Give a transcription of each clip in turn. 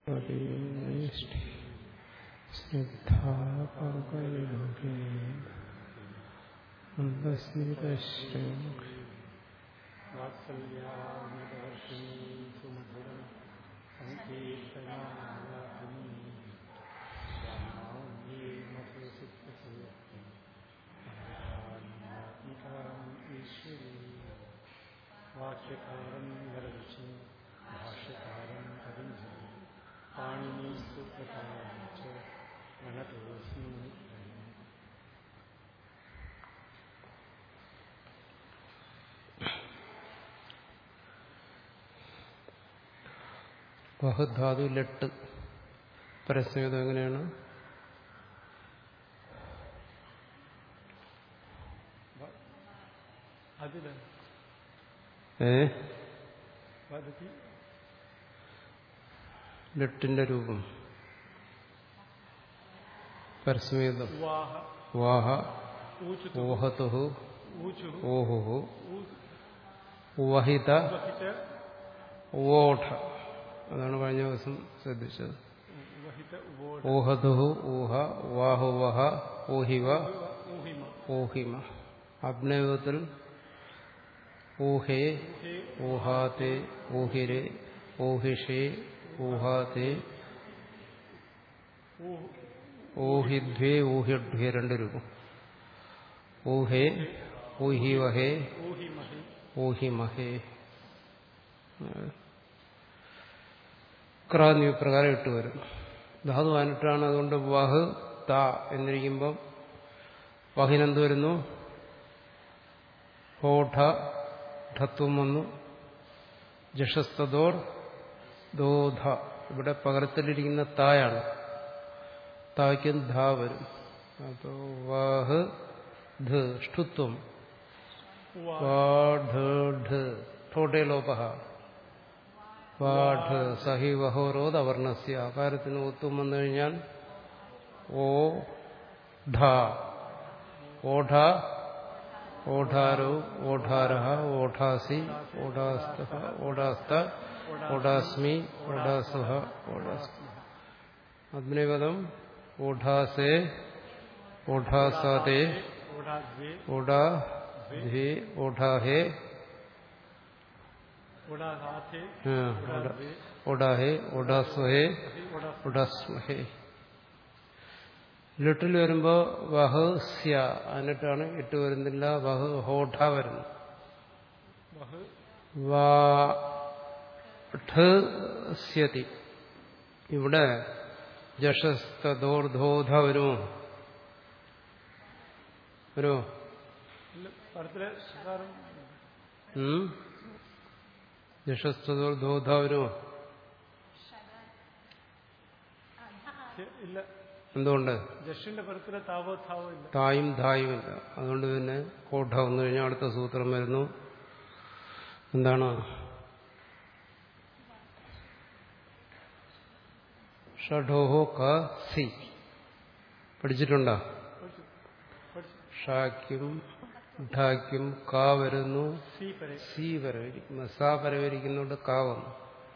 പരിനിഷ്ഠി സ്നിഗ്ധാപകൈലോകേ മന്ദസ്മിതശ്രീ വാത്സല്യാമൃതവർഷിണീ സുമധുരം സങ്കീർത്തനാമി ഈശ്വരീ വാക്യകാരം വരദക്ഷി ഭാഷ്യകാരം പതഞ്ജലി പാണിനി സൂത്രകാരം ച ഗണതോസ്മി ബഹുധാതു ലട്ട് പരസ്യത എങ്ങനെയാണ് അതില് ഏ വദതി ലട്ടിന്റെ രൂപം പരസ്മേതം വാഹ വാഹ ഊചു ഓഹതു ഊചു ഓഹു വഹിത വഹിത ഓഠ അതാണ് കഴിഞ്ഞ ദിവസം ശ്രദ്ധിച്ചത് വഹിത വോഢ ഓഹതു ഊഹ വാഹു വഹ ഓഹിവ ഊഹിമ ഓഹിമ അഗ്നയോഗത്തിൽ ഊഹേ ഹേ ഊഹാത്തെ ഊഹിരെ ഊഹിഷേ ഊഹാത്തെ ഊ ഊഹിദ്വേ ഊഹിഡ്വേ രണ്ട് രൂപം ഊഹേ ഊഹിവഹേ ഊഹിമഹി ഊഹിമഹേ ക്രാന്തി പ്രകാരം ഇട്ട് വരും ധാതു അനിട്ടാണ് അതുകൊണ്ട് വഹ് ത എന്നിരിക്കുമ്പം വഹിനെന്ത് വരുന്നു ഹോഠ ഠത്വം വന്നു ജഷസ്തോർ ദോധ ഇവിടെ പകരത്തിലിരിക്കുന്ന തായാണ് തായ്ക്കും ധ വരും അപ്പോ വഹ് ധ ഷ്ടുത്വം വാ വാഢ ഠോട്ടേ ലോപഹ വാഢ സഹി വഹോരോധ അവർണസ്യ അകാരത്തിന് ഒത്തും വന്നു കഴിഞ്ഞാൽ ഓ ഢ ഓഢ ഓഢാരോ ഓഢാര ഓഢാസി ഓഢാസ്ത ഓഢാസ്ത ഓഢാസ്മി ഓഢാസുഹ ഓഢാസ്മി അഗ്നിപദം ഓഢാസേ ഓഢാസാതേ ഓടാദ്വേ ഓഢാ ധേ ഓഢാഹേ ഓടാഹാഥേ ഓടാഹേ ഓടാസ്വഹേ ഓടാ ഓടാസ്മഹേ ലിട്ടിൽ വരുമ്പോ വഹ് സ്യ എന്നിട്ടാണ് ഇട്ട് വരുന്നില്ല വഹ് ഹോഠ വരുന്നു വഹ് വാഠ്യതി ഇവിടെ ജഷസ്തോർധോധ വരുമോ വരുമോ ഇല്ല, പരത്തിലെ ശകാരം ഉം? ജഷസ്തോർധോധ വരുമോ ഹെ- ഇല്ല എന്തുകൊണ്ട് ജഷിന്റെ പരത്തിലെ താവോ താവോ ഇല്ല തായും ധായും ഇല്ല അതുകൊണ്ട് പിന്നെ കോട്ട വന്നു കഴിഞ്ഞാൽ അടുത്ത സൂത്രം വരുന്നു എന്താണ് ഷഡോഹോ ക സി പഠിച്ചിട്ടുണ്ടോ പഠിച്ചു പഠിച്ചു ഷാക്കും ഢാക്കും കാ വരുന്നു സി പരെ സി വരവിരിക്കുന്നു സാ പരവരിക്കുന്നുണ്ട് കാ വന്നു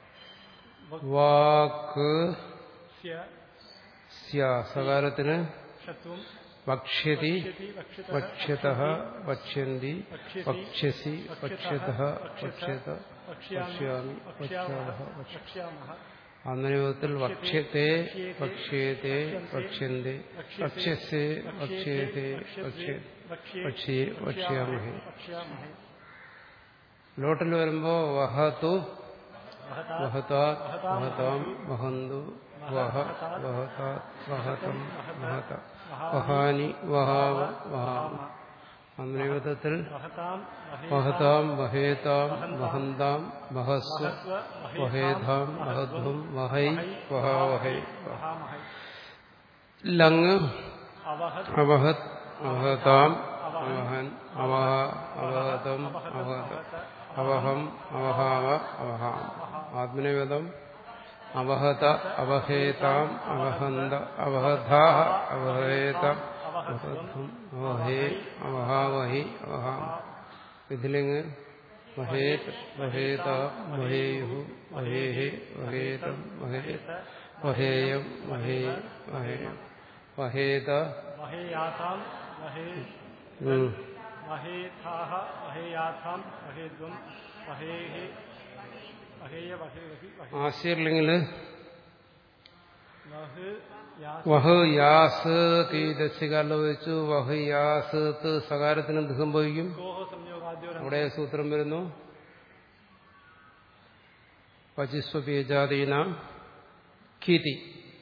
വാക്ക് സ്യ സ്യ സകാലത്തിന് ഷത്വം വക്ഷ്യതി ക്ഷതി വക്ഷിത വക്ഷ്യത വക്ഷ്യന്തി വക്ഷ്യസി വക്ഷ്യത വക്ഷ്യത വക്ഷ്യാമി വക്ഷ്യാമഹ വക്ഷ്യ വക്ഷ്യാമഹ അന്നയോഗത്തിൽ വക്ഷ്യത്തെ വക്ഷ്യത്തെ വക്ഷ്യന്തി വക്ഷ്യസേ വക്ഷ്യത്തെ വക്ഷ്യ വക്ഷ്യേ വക്ഷ്യാമഹേ വക്ഷ്യാമഹേ ലോട്ടിൽ വരുമ്പോ വഹതു വഹതാ വഹതാത് വഹതാം വഹന്തു വഹ വഹതാത് വഹതം വഹത വഹാനി വഹാവ വഹാമ അന്നയോഗത്തിൽ വഹതാം വഹതാം വഹേതാം വഹന്താം വഹസ്വ വഹസ്വ വഹേധാം വഹധ്വം വഹൈ വഹാവഹൈ വഹാമഹൈ ലങ് അവഹത് അവഹത് അവഹതാം അവഹൻ അവഹ അവഹതം അവഹത അവഹം അവഹാവ അവഹാം ആത്മനിവേദം അവഹത അവഹേതാം അവഹന്ത അവഹധാ അവഹേത അവഹധ്വം അവഹേ അവഹാവഹി അവഹാം ഇതിലിങ് മഹേത് മഹേത മഹേയു മഹേഹേ മഹേതം മഹേത് മഹേയം മഹേ മഹേ മഹേത മഹേയാഥാം മഹേ ഉം. മഹേഥാഹ മഹേയാഥാം മഹേദ്വം മഹേഹേ മഹേയ മഹേഹി മഹേ ആശയർലിംഗില് മഹ് യാ വഹ് യാസ് തീ ദശകാലം വെച്ചു വഹ് യാസ് ത് സകാരത്തിന് എന്ത് സംഭവിക്കും ഗോഹ സംയോഗാദ്യോ അവിടെ സൂത്രം വരുന്നു പചിസ്വപി കിതി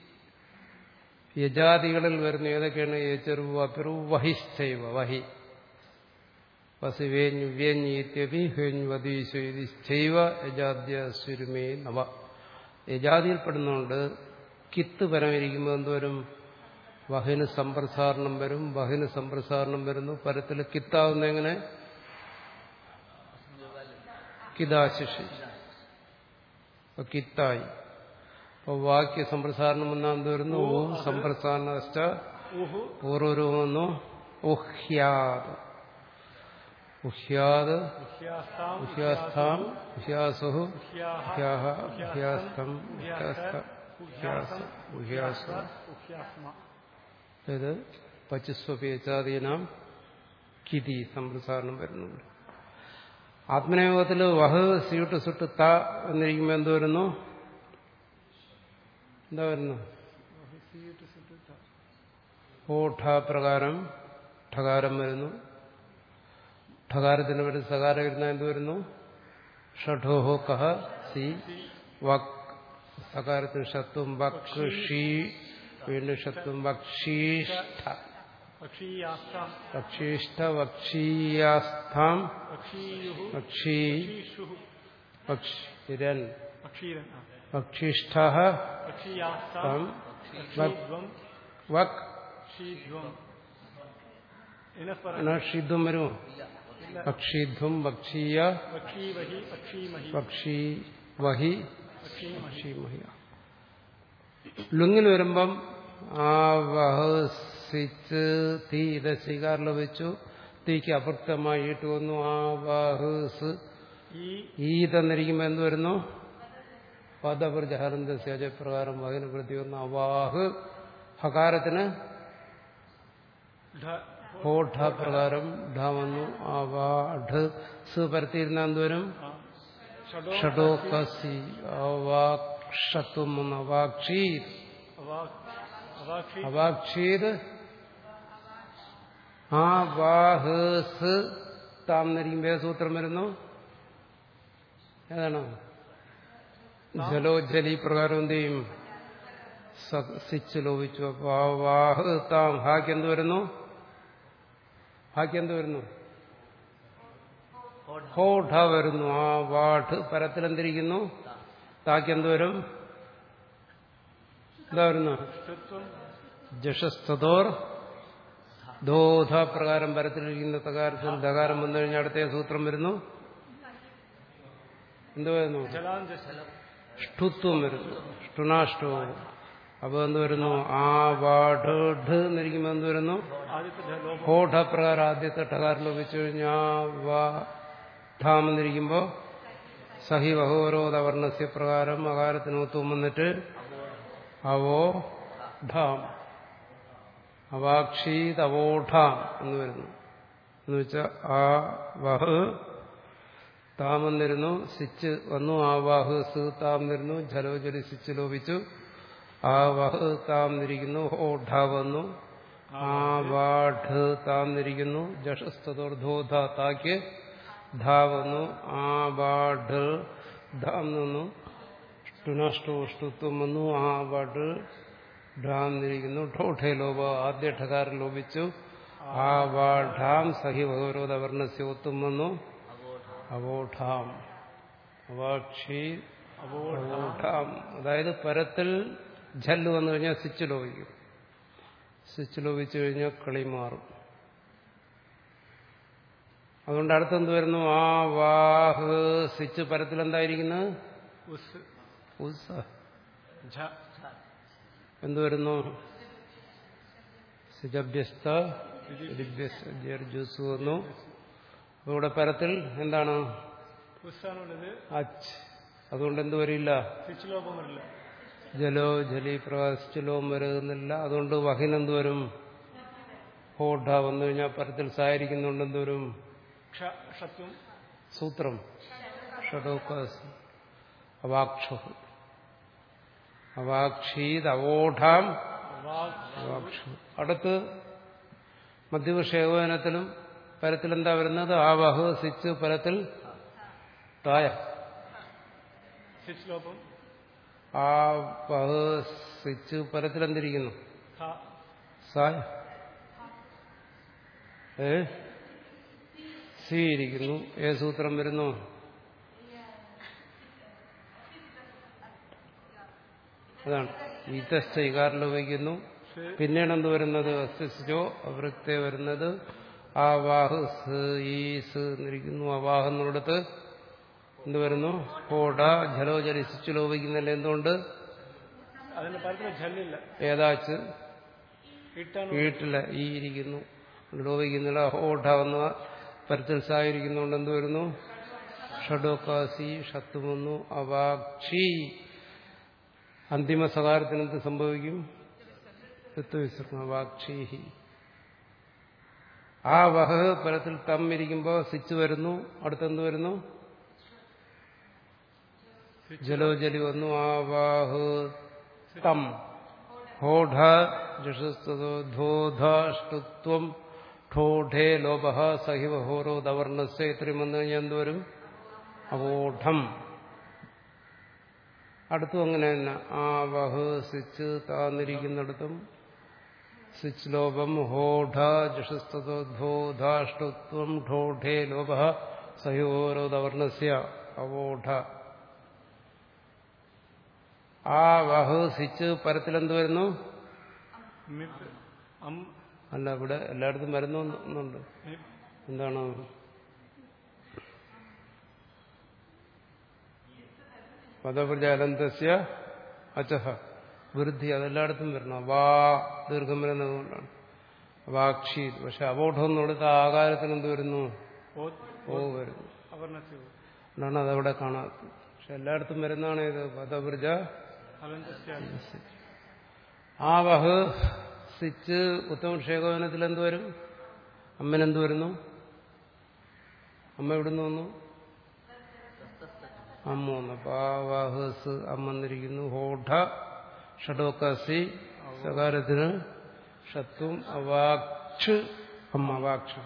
യജാതികളിൽ വരുന്ന ഏതൊക്കെയാണ് ഏച്ചെറു അപ്പിറു വഹിശ്ചൈവ വഹി വസുവേഞ്ഞു വ്യഞ്ഞീത്യപി ഹെഞ്ഞ് വധീശ്വൈവ യജാദ്യ സ്വരുമേ നവ യജാതിയിൽപ്പെടുന്നുണ്ട് കിത്ത് പരമിരിക്കുമ്പോൾ എന്തോരും വഹിന് സമ്പ്രസാരണം വരും വഹിന് സമ്പ്രസാരണം വരുന്നു പരത്തിൽ കിത്താവുന്ന എങ്ങനെ കിതാശിഷി അപ്പൊ കിത്തായി അപ്പൊ വാക്യ സമ്പ്രസാരണം വന്നാൽ എന്ത് വരുന്നു ഓ സമ്പ്രസാരണ ഊഹു പൂർവരൂപം വന്നു ഉഹ്യാത് ഉഹ്യാത് ഉഹ്യാസ്താം ഉഹ്യാസ്ഥാം ഉഹ്യാസുഹു ഉഹ്യാഹ ഉഹ്യാഹ ഉഹ്യാസ്തം ഉഹ്യാസ്ത ഉഹ്യാസ ഉഹ്യാസ ഉഹ്യാസ്മ ഇത് പച്ചുസ്വപേച്ചാദീനാം കിതി സമ്പ്രസാരണം വരുന്നുണ്ട് ആത്മനയോഗത്തിൽ വഹ് സ്യൂട്ട് സുട്ട് ത എന്നിരിക്കുമ്പോൾ എന്ത് വരുന്നു എന്താ വരുന്നു ഓഠ പ്രകാരം ഠകാരം വരുന്നു ഠകാരത്തിന് വരുന്ന സകാരം വരുന്ന എന്ത് വരുന്നു ഷഠോഹോ കഹ സി വക് സകാരത്തിന് ഷത്വം വക് ഷീ വീണ്ടും ഷത്വം വക്ഷീഷ്ഠ പക്ഷീയാസ്താം വക്ഷീഷ്ഠ വക്ഷീയാസ്ഥാം പക്ഷീയുഹു വക്ഷീ പക്ഷീഷുഹു വക്ഷിരൻ പക്ഷീരൻ ആ. വക്ഷിഷ്ഠ പക്ഷീയാസ്താം താം പക്ഷീദ്വം വക് ക്ഷീദ്വം ഇനസ്പരം ഷിധ്വം വരുമോ ഇല്ല വക്ഷീധ്വം വക്ഷീയ പക്ഷീവഹി പക്ഷീമഹി വക്ഷീ വഹി പക്ഷീമഹി വക്ഷീമഹി ലുങ്ങിൽ വരുമ്പം ആ വഹസിച്ച് തീ ഇത് സ്വീകാരിൽ വെച്ചു തീക്ക് അപൃക്തമായി ഈട്ട് വന്നു ആ വഹസ് ഈ ഈ തന്നിരിക്കുമ്പോൾ എന്ത് വരുന്നു പദപ്രചാരന്ത സേജപ്രകാരം വഹിന് പ്രതി വന്നു അവാഹ് ഹകാരത്തിന് ഢ ഹോഠ പ്രകാരം ഢ വന്നു അവാഢ് സ് പരത്തിയിരുന്ന എന്തുവരും ആ. ഷഡോ ഷഡോ കസി അവാക്ഷത്വം വന്നു അവാക്ഷീത് അവാ- അവാക്ഷി അവാക്ഷീത് ആ വാഹസ് താം എന്നിരിക്കുമ്പോൾ ഏത് സൂത്രം വരുന്നു ഏതാണ് ജലോജലി പ്രകാരം എന്ത് ചെയ്യും സ- സിച്ച് ലോപിച്ചു അപ്പൊ ആ വാഹ് താം ഹാക്ക് എന്ത് വരുന്നു ഹാക്ക് എന്ത് വരുന്നു ഹോഠ വരുന്നു ആ വാഠ് പരത്തിലെന്തിരിക്കുന്നു താക്ക് എന്ത് വരും എന്താ വരുന്നു ഋത്വം ജഷസ്തോർ ദോധ പ്രകാരം പരത്തിലിരിക്കുന്ന തകാരത്തിൽ ദകാരം വന്നു കഴിഞ്ഞാൽ അടുത്ത സൂത്രം വരുന്നു എന്ത് വരുന്നു ജലാഞ്ജലം ഷ്ടുത്വം വരുന്നു ഷ്ടുനാഷ്ടവും അപ്പൊ എന്ത് വരുന്നു ആ വാഠ് ഢ് എന്നിരിക്കുമ്പോൾ എന്ത് വരുന്നു ആദ്യത്തെ ഢ ലോപം ഹോഠ പ്രകാരം ആദ്യത്തെ ഠകാരം ലോപിച്ചു കഴിഞ്ഞാൽ ആ വാ ഠാം എന്നിരിക്കുമ്പോൾ സഹി വഹോരോധ വർണ്ണസ്യ പ്രകാരം അകാരത്തിന് ഒത്തും വന്നിട്ട് അവോ ഢാം അവാക്ഷീത് അവോഠാം എന്ന് വരുന്നു എന്ന് വെച്ചാൽ ആ വഹ് താമെന്നിരുന്നു സിച്ച് വന്നു ആ വാഹ് സ് താമെന്നിരുന്നു ജലോജലി സിച്ച് ലോപിച്ചു ആ വഹ് താമെന്നിരിക്കുന്നു ഓഢ വന്നു ആ വാഢ് താമെന്നിരിക്കുന്നു ജഷസ്തോർധോധ താക്ക് ധാ വന്നു ആ വാഢ് ധാം നിന്നു ഷ്ടുനഷ്ടോഷ്ടുത്വം വന്നു ആ വാഢ് ഢാം നിരിക്കുന്നു ഠോഠേ ലോപ ആദ്യ ഠകാരം ലോപിച്ചു ആ വാഢാം സഹി ഭഗവരോധ വർണ്ണസ്യ ഒത്തും വന്നു അവോഠാം അവാക്ഷി അവോഠാം അതായത് പരത്തിൽ ജല്ല് വന്നു കഴിഞ്ഞാൽ സ്വിച്ച് ലോപിക്കും സ്വിച്ച് ലോപിച്ചു കഴിഞ്ഞാൽ കളി മാറും അതുകൊണ്ട് അടുത്തെന്ത് വരുന്നു ആ വാഹ് സ്വിച്ച് പരത്തിൽ എന്തായിരിക്കുന്നത് ഉസ് ഉസ ഝ എന്ത് വരുന്നു സിജഭ്യസ്ത ജ്യൂസ് വന്നു ഇവിടെ പരത്തിൽ എന്താണ് ഉസ്സാണുള്ളത് അച്ച് അതുകൊണ്ട് എന്ത് വരില്ല സ്വിച്ച് ലോപം വരില്ല ജലോ ജലി പ്രകാശിച്ചലോം വരുന്നില്ല അതുകൊണ്ട് വഹിനെന്ത് വരും ഹോഡ വന്നു കഴിഞ്ഞാൽ പരത്തിൽ സായിരിക്കുന്നുണ്ട് എന്ത് വരും ക്ഷ ഷത്വം സൂത്രം ഷഡോക്കാസ് അവാക്ഷു അവാക്ഷീത് അവോഢാം വാക് അവാക്ഷു അടുത്ത് മധ്യവിഷേകോനത്തിലും പരത്തിൽ എന്താ വരുന്നത് ആവഹ് സിച്ച് പരത്തിൽ തായ സ്വിച്ച് ലോപം ആ വഹ് സിച്ച് പരത്തിൽ എന്തിരിക്കുന്നു ഖ സായ ഏ സി ഇരിക്കുന്നു ഏ സൂത്രം വരുന്നു അതാണ് ഈതശ്ച ഇകാറിൽ വയ്ക്കുന്നു സ് പിന്നീട് എന്ത് വരുന്നത് അസ്തിച്ചോ അവൃക്തെ വരുന്നത് ആ വാഹ് സ് ഈ സ് എന്നിരിക്കുന്നു അവാഹ് എന്നിടത്ത് എന്ത് വരുന്നു കോട ജലോ ജലിസിച്ചു ലോപിക്കുന്നില്ല എന്തുകൊണ്ട് അതിന്റെ പരത്തിൽ ജല്ലില്ല ഏതാച്ച് ഇട്ടാണ് വീട്ടില ഈ ഇരിക്കുന്നു ലോപിക്കുന്നില്ല ഹോഠ വന്ന പരത്തിൽ സായിരിക്കുന്നുണ്ട് എന്ത് വരുന്നു ഷഡോക്കാസി ഷത്തുമെന്നു അവാക്ഷി അന്തിമ സകാരത്തിന് എന്ത് സംഭവിക്കും തത്വവിസർഗം അവാക്ഷീഹി ആ വഹ പരത്തിൽ തം ഇരിക്കുമ്പോൾ സിച്ച് വരുന്നു അടുത്തെന്ത് വരുന്നു ജലോ ജലി വന്നു ആ വാഹ് തം ഹോഢ ജഷസ്തോ ധോധാഷ്ടുത്വം ഠോഢേ ലോപ സഹിവ ഹോരോ ദവർണസ് ഇത്രയും വന്നു കഴിഞ്ഞാൽ എന്തുവരും അവോഢം അടുത്തും അങ്ങനെ തന്നെ ആ വഹ് സിച്ച് താന്നിരിക്കുന്നിടത്തും സിച്ച് ലോപം ഹോഢ ജഷസ്തോ ധോധാഷ്ടുത്വം ഠോഢേ ലോപ സഹിവോരോ ദവർണസ്യ അവോഢ ആ വഹ് സിച്ച് പരത്തിലെന്ത് വരുന്നു മിപ് അം അല്ല ഇവിടെ എല്ലായിടത്തും വരുന്നുണ്ട് മിപ് എന്താണ് പദപ്രജാലന്തസ്യ അച്ചഹ വൃദ്ധി അതെല്ലായിടത്തും വരണം വാ ദീർഘം വരുന്നതുകൊണ്ടാണ് വാക്ഷി പക്ഷെ അബോധം എന്നുള്ളത് ആകാരത്തിന് എന്ത് വരുന്നു ഓത് ഓ വരുന്നു അവർണസ്യ അതുകൊണ്ടാണ് അതവിടെ കാണാത്തത് പക്ഷെ എല്ലായിടത്തും വരുന്നതാണ് ഇത് പദപ്രജ ഹലന്തസ്യ ആ വഹ് സിച്ച് ഉത്തമ ക്ഷേകോപനത്തിൽ എന്ത് വരും അമ്മനെന്ത് വരുന്നു അമ്മ എവിടുന്ന് വന്നു അമ്മ വന്നു അപ്പൊ ആ വഹ് സ് അമ്മ വന്നിരിക്കുന്നു ഹോഠ ഷഡോക്കസി സകാരത്തിന് ഷത്വം അവാക്ഷ് അമ്മ അവാക്ഷം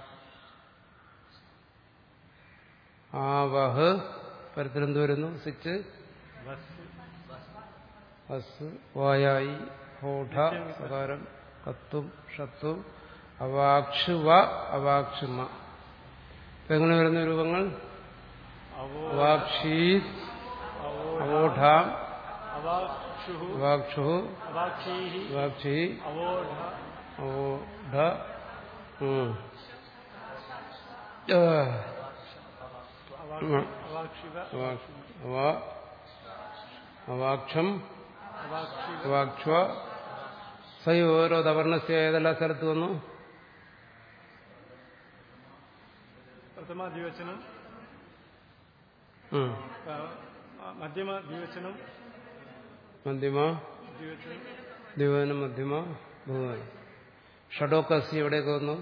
ആ വഹ് പരത്തിലെന്ത് വരുന്നു സിച്ച് വസ് അസ് വായായി ഹോഠ സകാരം കത്തും ഷത്തും അവാക്ഷു വ അവാക്ഷുമ ഇപ്പൊ എങ്ങനെ വരുന്ന രൂപങ്ങൾ അവോ അവാക്ഷീ അവോ അവോഢാം അവാക്ഷുഹു അവാക്ഷു അവാക്ഷീഹി അവാക്ഷി അവോഢ അവോഢ ഉം. ആ, അവാക്ഷി അവാക്ഷിവ അവാക്ഷ- അവാ- അവാക്ഷം അവാക്ഷിവ അവാക്ഷ്വ സൈ ഓരോ തവർണസ്യ ഏതെല്ലാം സ്ഥലത്ത് വന്നു പ്രഥമ ദ്വിവചനം ഉം. ആ, മധ്യമ ദ്വിവചനം മധ്യമ ദ്വിവചനം ദിവനം മധ്യമ ഭഗവാൻ ഷഡോക്കസി എവിടെയൊക്കെ വന്നു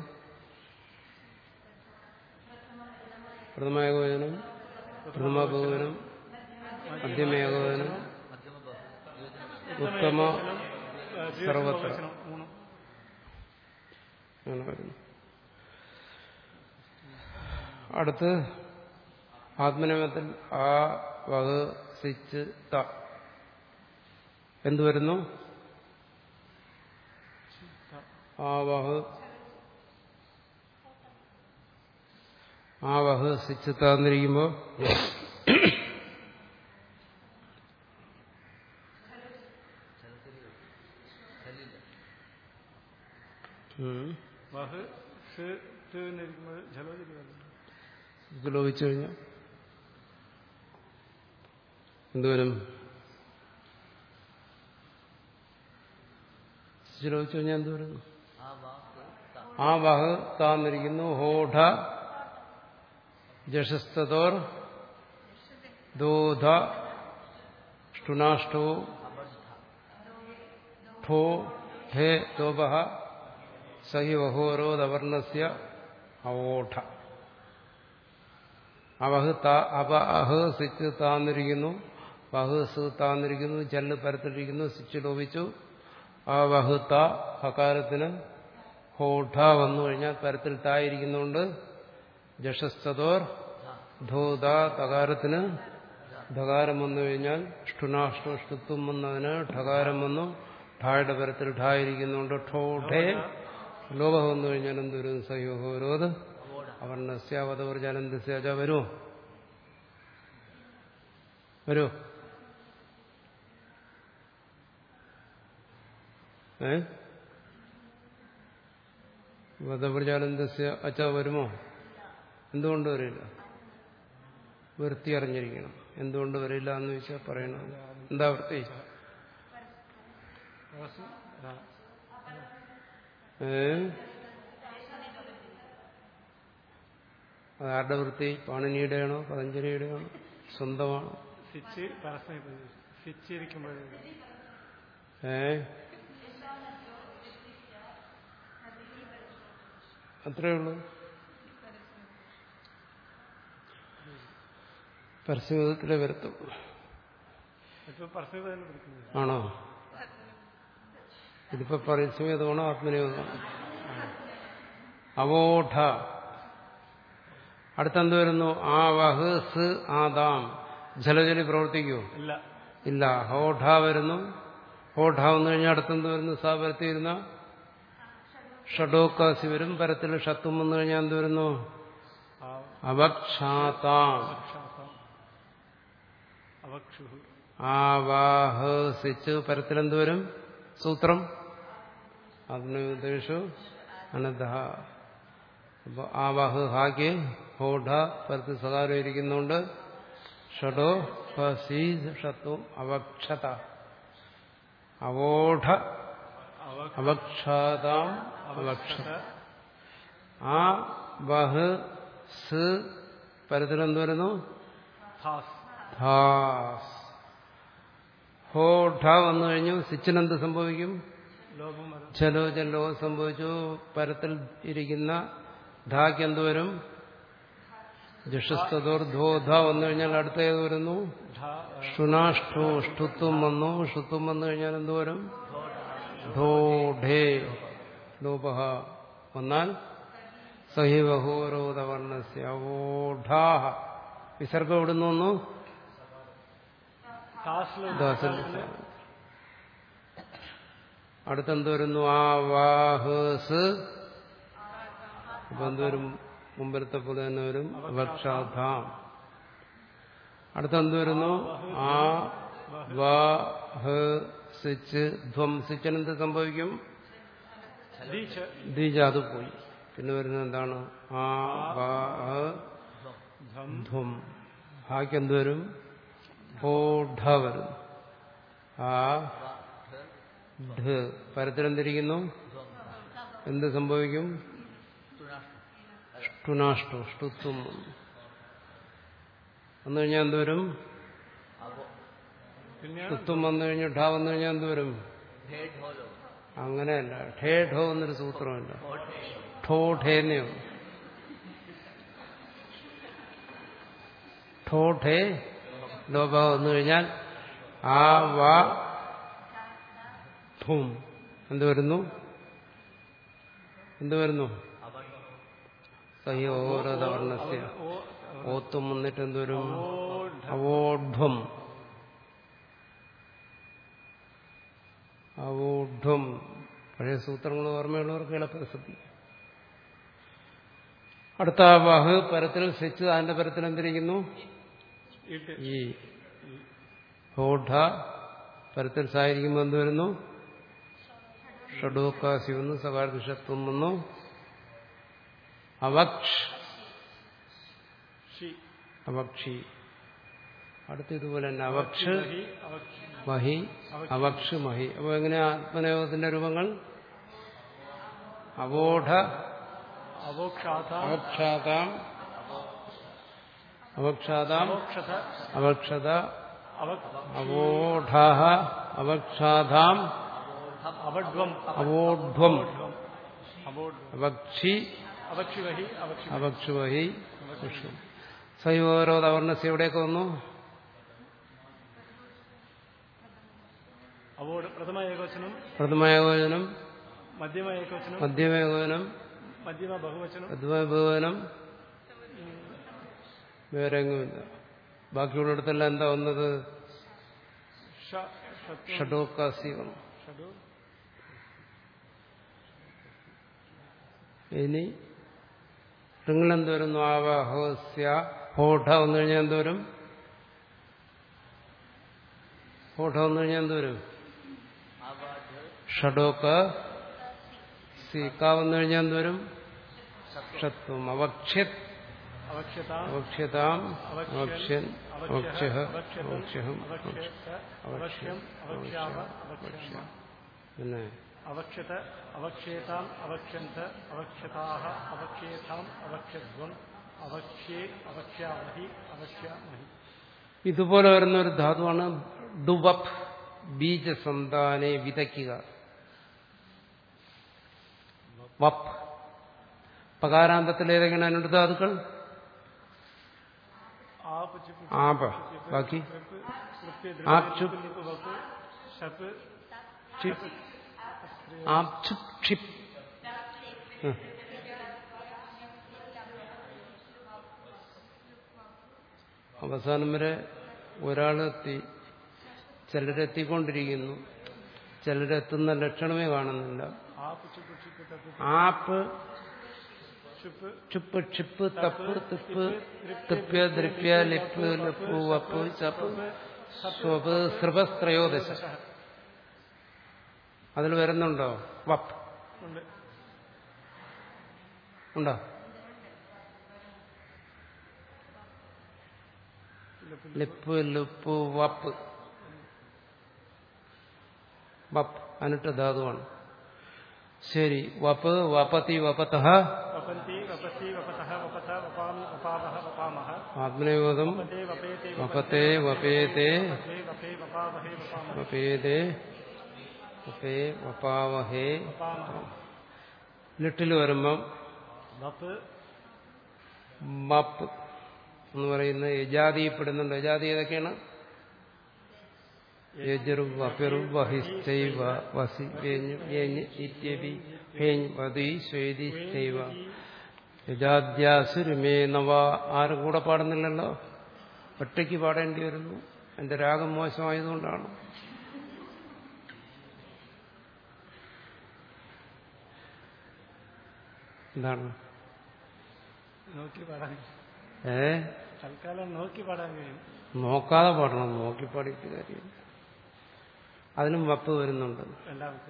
പ്രഥമ ഏകോചനം പ്രഥമ ബഹുവനം മധ്യമ ഏകോചനം ഉത്തമ സർവത്ര. മൂന്നും അങ്ങനെ വരുന്നു അടുത്ത് ആത്മനിയമത്തിൽ ആ വക സിച്ച് ത എന്തു വരുന്നു ആ വഹ് ആ വഹ് സിച്ച് താന്നിരിക്കുമ്പോ ഉം. വഹ് സ് ത് എന്നിരിക്കുമ്പോൾ ജലോജലി വരുന്നു ഇത് ലോപിച്ചു കഴിഞ്ഞാൽ എന്തുവരും ഇത് ലോപിച്ചു കഴിഞ്ഞാൽ എന്തുവരും ആ വാഹ് താന്നിരിക്കുന്നു ഹോഠ ജഷസ്തോർ ദോധ ഷ്ടുനാഷ്ടോ ഠോ ഹേ ദോപ സഹി വഹോരോദവർണസ്യ അവോഠ അവഹ് താ അപ അഹ് സിച്ച് താന്നിരിക്കുന്നു വഹ് സ് താന്നിരിക്കുന്നു ചെല്ല് പരത്തിരിക്കുന്നു സിച്ച് ലോപിച്ചു ആ വഹ് ത ഹകാരത്തിന് ഹോഠ വന്നു കഴിഞ്ഞാൽ പരത്തിൽ തായിരിക്കുന്നുണ്ട് ജഷസ്തോർ ധോത തകാരത്തിന് ധകാരം വന്നു കഴിഞ്ഞാൽ ഷ്ടുനാഷ്ടു ഷ്ടുത്വം വന്നതിന് ഠകാരം വന്നു ഠായുടെ പരത്തിൽ ഠായിരിക്കുന്നുണ്ട് ഠോ ഠേ ലോഭ വന്നു കഴിഞ്ഞാൽ എന്തൊരു സയോഹോരോത് അവർണസ്യാവതവർജാനന്ദസ്യാച വരുമോ വരുമോ ഏ വധപ്രജാനന്ദസ്യ അച്ഛ വരുമോ എന്തുകൊണ്ട് വരില്ല വൃത്തി അറിഞ്ഞിരിക്കണം എന്തുകൊണ്ട് വരില്ല എന്ന് ചോദിച്ചാൽ പറയണം എന്താ വൃത്തി പരസ്യം ആ, ഏ അത് ആരുടെ വൃത്തി പാണിനിയുടെയാണോ പതഞ്ജലിയുടെയാണോ സ്വന്തമാണോ സിച്ച് പരസ്യം സിച്ച് ഇരിക്കുമ്പോഴേ ഏ അത്രേ ഉള്ളൂ പരസ്യബോധത്തിലെ വരുത്തും ഇപ്പൊ പരസ്യം തന്നെ പഠിക്കുന്നത് ആണോ ഇതിപ്പോ പരസ്യവേദമാണോ ആത്മനിയോഗമാണോ അവോഠ അടുത്തെന്ത് വരുന്നു ആ വഹ് സ് ആദാം ജലജലി പ്രവർത്തിക്കൂ ഇല്ല ഇല്ല ഹോഠ വരുന്നു ഹോഠ വന്നു കഴിഞ്ഞാൽ അടുത്തെന്ത് വരുന്നു സാ പരത്തിയിരുന്ന ഷഡോക്കാസി വരും പരത്തിൽ ഷത്തും വന്നു കഴിഞ്ഞാൽ എന്ത് വരുന്നു ആ അവക്ഷാതാം ശ്വാസം അവക്ഷു ആവാഹസിച്ച് പരത്തിലെന്ത് വരും സൂത്രം അതിനുദ്ദേശു അനധ അപ്പൊ ആവാഹ് ഹാക്ക് ഹോഢ പരത്ത് സകാരം ഇരിക്കുന്നുണ്ട് ഷഡോ ഹസീസ് ഷത്വം അവക്ഷത അവോഢ അവക്ഷാതാം അവക്ഷത ആ വഹ് സ് പരത്തിലെന്ത് വരുന്നു ധാസ് ധാസ് ഹോ ഠ വന്നു കഴിഞ്ഞു സിച്ചിനെന്ത് സംഭവിക്കും ലോപം വരും ചലോ ചലോ സംഭവിച്ചു പരത്തിൽ ഇരിക്കുന്ന ധാക്ക് എന്ത് വരും ജഷസ്തോർ ധോ ധ വന്നു കഴിഞ്ഞാൽ അടുത്ത ഏത് വരുന്നു ധാ ഷുനാഷ്ടു ഷ്ടുത്വം വന്നു ഷ്ടുത്വം വന്നു കഴിഞ്ഞാൽ എന്ത് വരും ധോ ഢേ ലോപ വന്നാൽ സഹിവഹോരോധവർണസ്യോഢാഹ വിസർഗം എവിടുന്ന് വന്നു ധാസിൽ ദാസൻ അടുത്തെന്ത് വരുന്നു ആ വാഹസ് അപ്പൊ എന്തുവരും മുമ്പിലത്തെ പോലെ തന്നെ വരും വക്ഷാധാം അടുത്തെന്ത് വരുന്നു ആ വാഹ് സിച്ച് ധ്വം സിച്ചനെന്ത് സംഭവിക്കും ദീച്ച് ദീജ അത് പോയി പിന്നെ വരുന്നത് എന്താണ് ആ വാഹ് ധം ധ്വം ഹാക്ക് എന്ത് വരും ഹോഢ വരും ആ ഢ പരത്തിലെന്തിരിക്കുന്നു എന്ത് സംഭവിക്കും ഷ്ടുനാഷ്ടു ഷ്ടുത്വം വന്നു വന്നു കഴിഞ്ഞാൽ എന്ത് വരും പിന്നെ ഷ്ടുത്വം വന്നു കഴിഞ്ഞാൽ ഢ വന്നു കഴിഞ്ഞാൽ എന്ത് വരും അങ്ങനെയല്ല ഠേ ഠോ എന്നൊരു സൂത്രമല്ല ഠോ ഠേന്നെയോ ഠോ ഠേ ലോപ വന്നു കഴിഞ്ഞാൽ ആ വാ ധൂം എന്ത് വരുന്നു എന്ത് വരുന്നു സഹ്യോരവർണസ്യ ഓ ഓത്തും വന്നിട്ട് എന്ത് വരും ഓ അവോഢ്വം അവോഢ്വം പഴയ സൂത്രങ്ങൾ ഓർമ്മയുള്ളവർക്ക് എളുപ്പം ശ്രദ്ധിക്കും അടുത്ത വാഹ് പരത്തിൽ സിച്ച് അതിന്റെ പരത്തിൽ എന്തിരിക്കുന്നു ഇട്ട് ഈ ഹോഢ പരത്തിൽ സായിരിക്കുമ്പോൾ എന്ത് വരുന്നു ഷഡോക്കാസി വന്നു സകാർദിഷത്വം വന്നു അവക്ഷ് ഷി അവക്ഷി അടുത്ത ഇതുപോലെ തന്നെ അവക്ഷ് മഹി അവക്ഷി മഹി അവക്ഷ് മഹി അപ്പൊ എങ്ങനെയാ ആത്മനയോഗത്തിന്റെ രൂപങ്ങൾ അവോഢ അവോക്ഷാഥ അവക്ഷാതാം അവക്ഷാതാം അവോക്ഷത അവക്ഷത അവ- അവോഢാഹ അവക്ഷാധാം അവഡ്വം അവോഢ്വം അവോഡ്വം അവക്ഷി അവക്ഷിവഹി അവക്ഷി അവക്ഷുവഹി സയോരോധ അവർണസ് എവിടെയൊക്കെ വന്നു അവോഡ് പ്രഥമ ഏകവചനം പ്രഥമയോജനം മധ്യമ ഏകവചനം മധ്യമയോജനം മധ്യമ ബഹുവചനം മധ്യമഭവനം വേറെ എങ്ങുമില്ല ബാക്കിയുള്ളിടത്തെല്ലാം എന്താ വന്നത് ഷ ഷത്വം ഷഡോക്കാസി വന്നു ഷഡു ഇനി നിങ്ങളെന്ത് വരുന്നു ആവാഹോസ്യ ഹോഠ വന്നു കഴിഞ്ഞാൽ എന്ത് വരും ഹോഠ വന്നു കഴിഞ്ഞാൽ എന്ത് വരും ഷഡോക്ക സീക്ക വന്നു കഴിഞ്ഞാൽ എന്ത് വരും ഷത്വം അവക്ഷ്യത് അവക്ഷ്യതാം അവക്ഷ്യതാം അവക്ഷ്യൻ അവക്ഷ്യ അവക്ഷ്യതം അവക്ഷ്യഹം അവക്ഷ്യത അവക്ഷ്യം അവക്ഷ്യാവ അവക്ഷ്യാമ പിന്നെ അവക്ഷ്യത അവക്ഷ്യേതാം അവക്ഷ്യന്ത അവക്ഷ്യതാഹ അവക്ഷ്യേതാം അവക്ഷ്യധ്വം അവക്ഷ്യേ അവക്ഷ്യാവഹി അവക്ഷ്യാമഹി ഇതുപോലെ വരുന്ന ഒരു ധാതുവാണ് ഡുബപ് ബീജസന്താനെ വിതയ്ക്കുക വപ്പ് പകാരാന്തത്തിൽ ഏതെങ്കിലും അനുട് ധാതുക്കൾ ആപ് ചിപ്പ് ആപ ബാക്കി ചിപ്പ് കൃത്യ ആപ് ചുപ് ദ്രവ്യ വപ്പ് ഷപ്പ് ചിപ് ആപ് ചുപ് ക്ഷിപ് ഉം. അവസാനം വരെ ഒരാളെത്തി ചിലരെത്തിക്കൊണ്ടിരിക്കുന്നു ചിലരെത്തുന്ന ലക്ഷണമേ കാണുന്നില്ല ആപ് ചിപ്പ് ചിപ്പ് തപ്പ് ആപ്പ് ചുപ്പ് ചുപ്പ് ക്ഷിപ്പ് തപ്പ് തിപ്പ് തിപ്യ ദ്രപ്യ ലിപ്പ് ലിപ്പ് വപ്പ് ചപ്പ് സ്വപ് സൃപസ്ത്രയോദശ അതിൽ വരുന്നുണ്ടോ വപ്പ് ഉണ്ട് ഉണ്ടോ ലിപ്പ് ലിപ്പ് വപ്പ് വപ്പ് അനിട്ട് ധാതുവാണ് ശരി വപ്പ് വപതി വപത വപന്തി വപത്തി വപതഃ വപത വപാമി വപാവഹ വപാമഹ ആത്മനിയോഗം വപതേ വപേതേ വപത്തെ വപേതേ വപേ വപേ വപാവഹേ വപാമഹ വപേതേ വപേ വപാവഹേ വപാമഹ ലിട്ടിൽ വരുമ്പം വപ് മപ്പ് എന്ന് പറയുന്ന യജാതിപ്പെടുന്നുണ്ട് യജാതി ഏതൊക്കെയാണ് യജറു വപിറു വഹിശ്ചൈവ വസി വേഞ്ഞു വേഞ്ഞ് ഇത്യപി ഹേഞ്ഞ് വതി ശ്വേതി ചൈവ യജാദ്യാസുരുമേ നവ ആരും കൂടെ പാടുന്നില്ലല്ലോ ഒറ്റയ്ക്ക് പാടേണ്ടി വരുന്നു എന്റെ രാഗം മോശമായതുകൊണ്ടാണ് എന്താണ് നോക്കി പാടാൻ ഏ തൽക്കാലം നോക്കി പാടാൻ കഴിയും നോക്കാതെ പാടണം നോക്കി പാടിയിട്ട് കാര്യം അതിനും വപ്പ് വരുന്നുണ്ട് രണ്ടാമത്തെ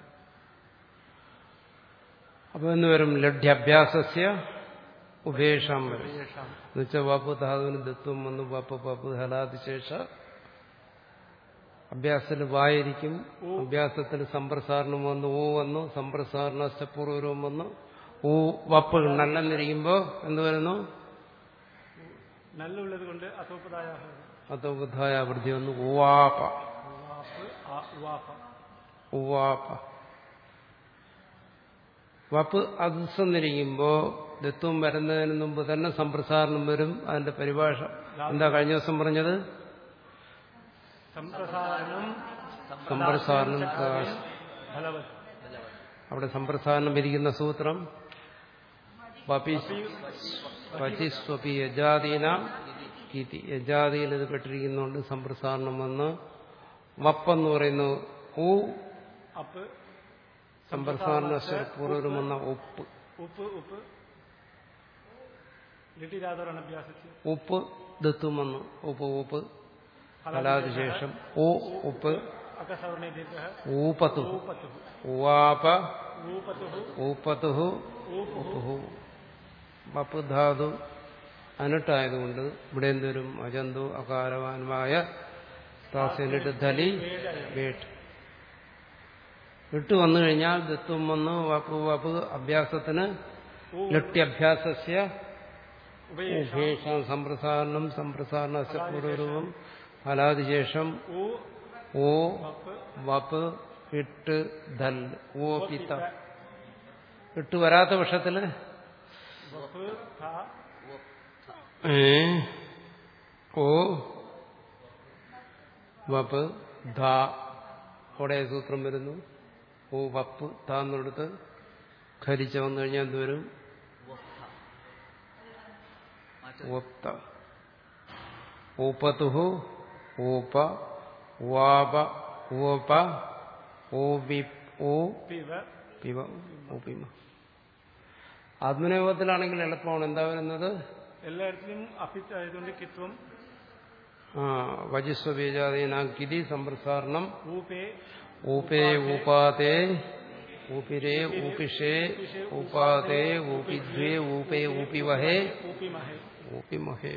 അപ്പൊ എന്ന് വരും ലഡ്ധ്യഭ്യാസസ്യ ഉപേക്ഷാം വരും യേഷാം എന്നുവെച്ചാൽ വപ്പ് ധാതുവിന് ദത്വം വന്നു വപ്പ് പപ്പ് ഹലാതി ശേഷ അഭ്യാസത്തിൽ വായിരിക്കും അഭ്യാസത്തിൽ സമ്പ്രസാരണം വന്നു ഓ വന്നു സമ്പ്രസാരണ പൂർവരവും വന്നു ഊ വപ്പ് നല്ലെന്നിരിക്കുമ്പോ എന്ത് വരുന്നു നല്ലുള്ളത് കൊണ്ട് അത്തോപ്പതായ അതോബുദ്ധായ വൃദ്ധി വന്നു ഉവാപ ഉവാപ്പ് ആ ഉവാപ്പ ഉവാപ വപ്പ് അദുസെന്നിരിക്കുമ്പോ ദത്വം വരുന്നതിന് മുമ്പ് തന്നെ സമ്പ്രസാരണം വരും അതിന്റെ പരിഭാഷ എന്താ കഴിഞ്ഞ ദിവസം പറഞ്ഞത് സംപ്രസാരണം സമ്പ്രസാരണം കാശ്. ഫലവത് അവിടെ സമ്പ്രസാരണം ഇരിക്കുന്ന സൂത്രം പപി പചിസ്വപി യജാതീന കീതി യജാതിയിൽ ഇത് പെട്ടിരിക്കുന്നതുകൊണ്ട് സമ്പ്രസാരണം വന്ന് വപ്പെന്ന് പറയുന്നു ഊ അപ്പ് സമ്പ്രസാരണ പൂർവ്വം വന്ന ഉപ്പ് ഉപ്പ് ഉപ്പ് ലിട്ടിരാതറാണ് അഭ്യാസിച്ച് ഉപ്പ് ദത്തും വന്നു ഉപ്പ് ഉപ്പ് ഫലാതിശേഷം ഓ ഉപ്പ് അകസവർണേ ദീർഘ ഊപതു ഊപത്തു ഉവാപ ഊപത്തു ഊപതു ഊപു ഉപ്പുഹു വപ്പ് ധാതു അനിട്ടായതുകൊണ്ട് ഇവിടെ എന്തൊരും അജന്തു അകാരവാനുമായ താസ്യനിട്ട് ധലി വേട്ട് ഇട്ട് വന്നു കഴിഞ്ഞാൽ ദത്വം വന്ന് വപ്പ് വപ്പ് അഭ്യാസത്തിന് ലട്ട്യഭ്യാസസ്യ ഉപയേഷ ഉഭേഷാം സംപ്രസാരണം സംപ്രസാരണ പൂർവരൂപം ഫലാദിശേഷം ഊ ഓ വപ്പ് വപ്പ് ഇട്ട് ധൽ ഓ പിത്ത ഇട്ട് വരാത്ത പക്ഷത്തില് വപ്പ് ത ഏ ഓ വപ്പ് ധ അവിടെ സൂത്രം വരുന്നു ഓ വപ്പ് താന്നെടുത്ത് ഖരിച്ച വന്നു കഴിഞ്ഞാൽ എന്ത് വരും ഒത്ത ഓപ്പതുഹു ഓപ വാപ ഓപ ഓപി ഓ പിവ പിവ ഓപിമ ആത്മനിയോഗത്തിലാണെങ്കിൽ എളുപ്പമാണ് എന്താ വരുന്നത് എല്ലായിടത്തിലും അപ്പിത്ത് ആയതുകൊണ്ട് കിത്വം ആ വജസ്വബീജാതീനാം കിതി സംപ്രസാരണം ഊപേ ഊപേ ഊപാതേ ഊപിരേ ഊപിഷേ ഊപാതേ ഊപിദ്വേ ഊപേ ഊപിവഹേ ഊപിമഹേ ഊപിമഹേ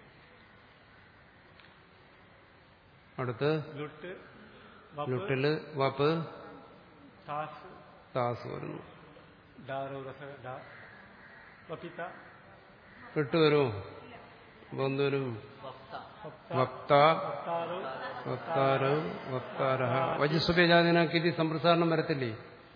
അടുത്ത് ലുട്ട് വപ്പ് ലുട്ടില് വപ്പ് താസ് താസ് വരുന്നു ഡാരോരസ ഡാ വപിത ഇട്ട് വരും ബന്ധുരും വപ്ത വക്ത വക്താരോ വക്താര വക്താര വജസ്വബീജാതിന കിതി സംപ്രസാരണം വരത്തില്ലേ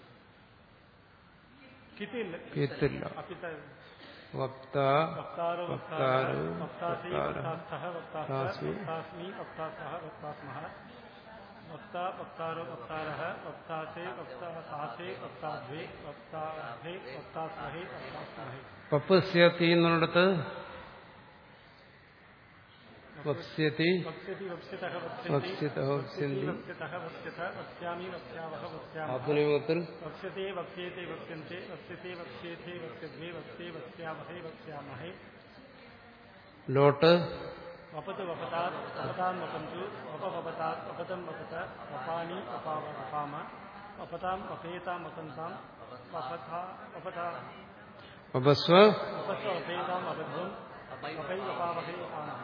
കിട്ടില്ല കിത്തില്ല അപ്പിത്ത വക്ത വക്താരോ വക്താരോ വക്താസി വക്താര വക്താസ്ഥ വക്താസ്ത വക്താസ്മി. വക്താസ്മി വക്താസഹ വക്താസ്മഹ വക്ത വക്താരോ വക്താരः വക്താസേ വക്താസാസേ വക്താദ്വേ വക്താധേ വക്താസ്മഹേ വക്താസ്മഹേ പപ്പസ്യത്തി എന്നുള്ളിടത്ത് വപ്സ്യതി വക്സ്യതി വക്സ്യതഃ വക്സ്യതഃ വക്സ്യതി വക്സ്യന്തി വക്സ്യതഃ വക്സ്യത വക്സ്യാമി വക്സ്യാവഹ വക്സ്യാമः ആത്മനിയോഗത്തിൽ വക്ഷ്യത്തെ വക്ഷ്യത്തെ വക്ഷ്യന്തെ വക്ഷ്യത്തെ വക്ഷ്യത്തെ വക്ഷ്യദ്വേ വക്സ്യേ വക്സ്യാമഹേ വക്സ്യാമഹേ ലോട്ട് വപത് വപതാത് വപതാൻ വപന്തു വപ വപതാത് വപതം വപത വപാനി വപാവ വപാമ വപതാം വപേതാം വപന്താം വപഥാ വപതാ വപസ്വ വപസ്വ വപേതാം വപധ്വം വപൈ വപാവഹേ വപാമः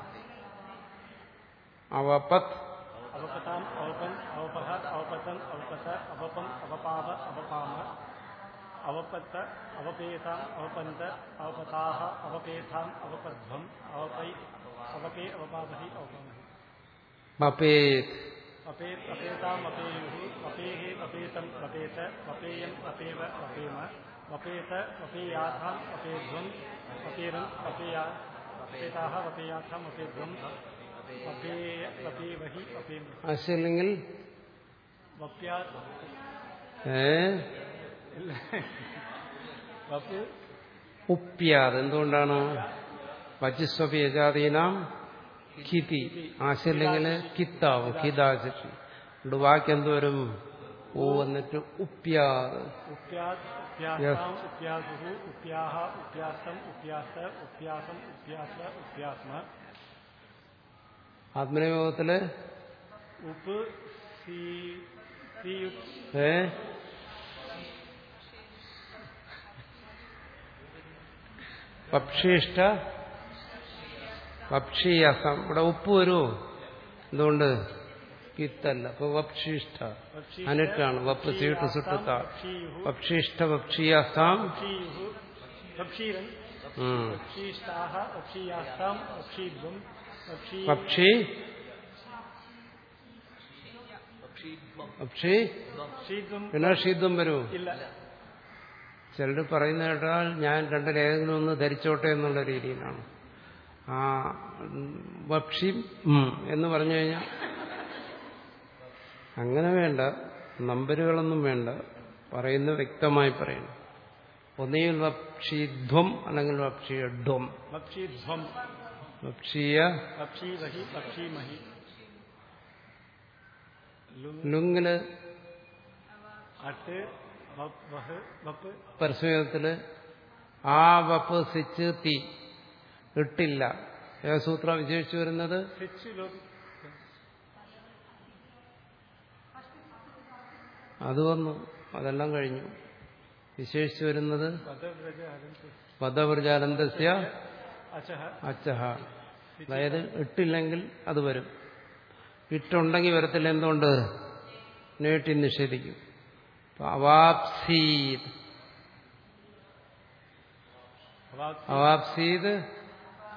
അവപത് അവപതാം അവപൻ അവപഹ അവപതൻ അവപത അവപം അവപാവ അവപാമ അവപത്ത അവപേതാം അവപന്ത അവപതാഹ അവപേതാം അവപധ്വം അവപൈ അവപേ അവപാവഹി അവപാമഹി വപേത് अपेत् अपेताम् अपेयुः अपेः अपेतम् अपेत अपेयम् अपेव अपेम अपेत अपेयाथाम् अपेध्वम् अपेरम् अपेया अपेताः अपेयाथाम् अपेध्वम् अपेय अपेवहि अपेम ആശയമില്ലെങ്കിൽ वप्या ഏ वप् ഉപ്യാത് എന്തുകൊണ്ടാണ് വജസ്വപി യജാതീനാം കിതി ആശയമില്ലെങ്കിൽ കിത്താവും കിതാശിഷി അതുകൊണ്ട് വാക്ക് എന്തുവരും ഓ എന്നിട്ട് ഉപ്യാത് उप्यात् उप्यास्ताम् उप्यासुः उप्याः उप्यास्तम् उप्यास्त उप्यासम् उप्यास उप्यास्म ആത്മനിയോഗത്തില് उप् सी सीयुत् ഏ പക്ഷിഷ്ട പക്ഷീയസം ഇവിടെ ഉപ്പ് വരുമോ എന്തുകൊണ്ട് കിത്തല്ല അപ്പൊ വപ്ഷിഷ്ട അനിട്ടാണ് വപ്പ് സീട്ട് സുട്ടുത്ത വപ്ഷിഷ്ട വപ്ഷിയാസാം वक्षीयुः वक्षीरन् ഉം. वक्षीष्टाः वक्षीयास्ताम् वक्षीध्वम् वक्षी പക്ഷി പക്ഷി वक्षीध्वम् പിന്നെ ഷീദ്വം വരുമോ ഇല്ല ചിലർ പറയുന്ന കേട്ടാൽ ഞാൻ രണ്ടിലേതെങ്കിലും ഒന്ന് ധരിച്ചോട്ടെ എന്നുള്ള രീതിയിലാണ് ആ ഉം, വക്ഷി ഉം എന്ന് പറഞ്ഞു കഴിഞ്ഞാൽ അങ്ങനെ വേണ്ട നമ്പരുകളൊന്നും വേണ്ട പറയുന്ന വ്യക്തമായി പറയണം ഒന്നുകിൽ വക്ഷിധ്വം അല്ലെങ്കിൽ വക്ഷിയഡ്വം वक्षीध्वम् വക്ഷിയ वक्षीवहि वक्षीमहि लुङ् ലുങ്ങില് अट् वप् वः वप् പരസ്യത്തില് ആ വപ്പ് സിച്ച് തീ ഇട്ടില്ല ഏത് സൂത്ര വിശേഷിച്ചു വരുന്നത് सिच् लोपि അത് വന്നു അതെല്ലാം കഴിഞ്ഞു വിശേഷിച്ചു വരുന്നത് पदव्रज हरन्तु പദവ്രജാനന്ദസ്യ अचः അച്ചഹ അതായത് ഇട്ടില്ലെങ്കിൽ അത് വരും ഇട്ടുണ്ടെങ്കിൽ വരത്തില്ല എന്തുകൊണ്ട് നീട്ടി നിഷേധിക്കും അപ്പൊ അവാപ്സീത് अवाप् അവാപ്സീത്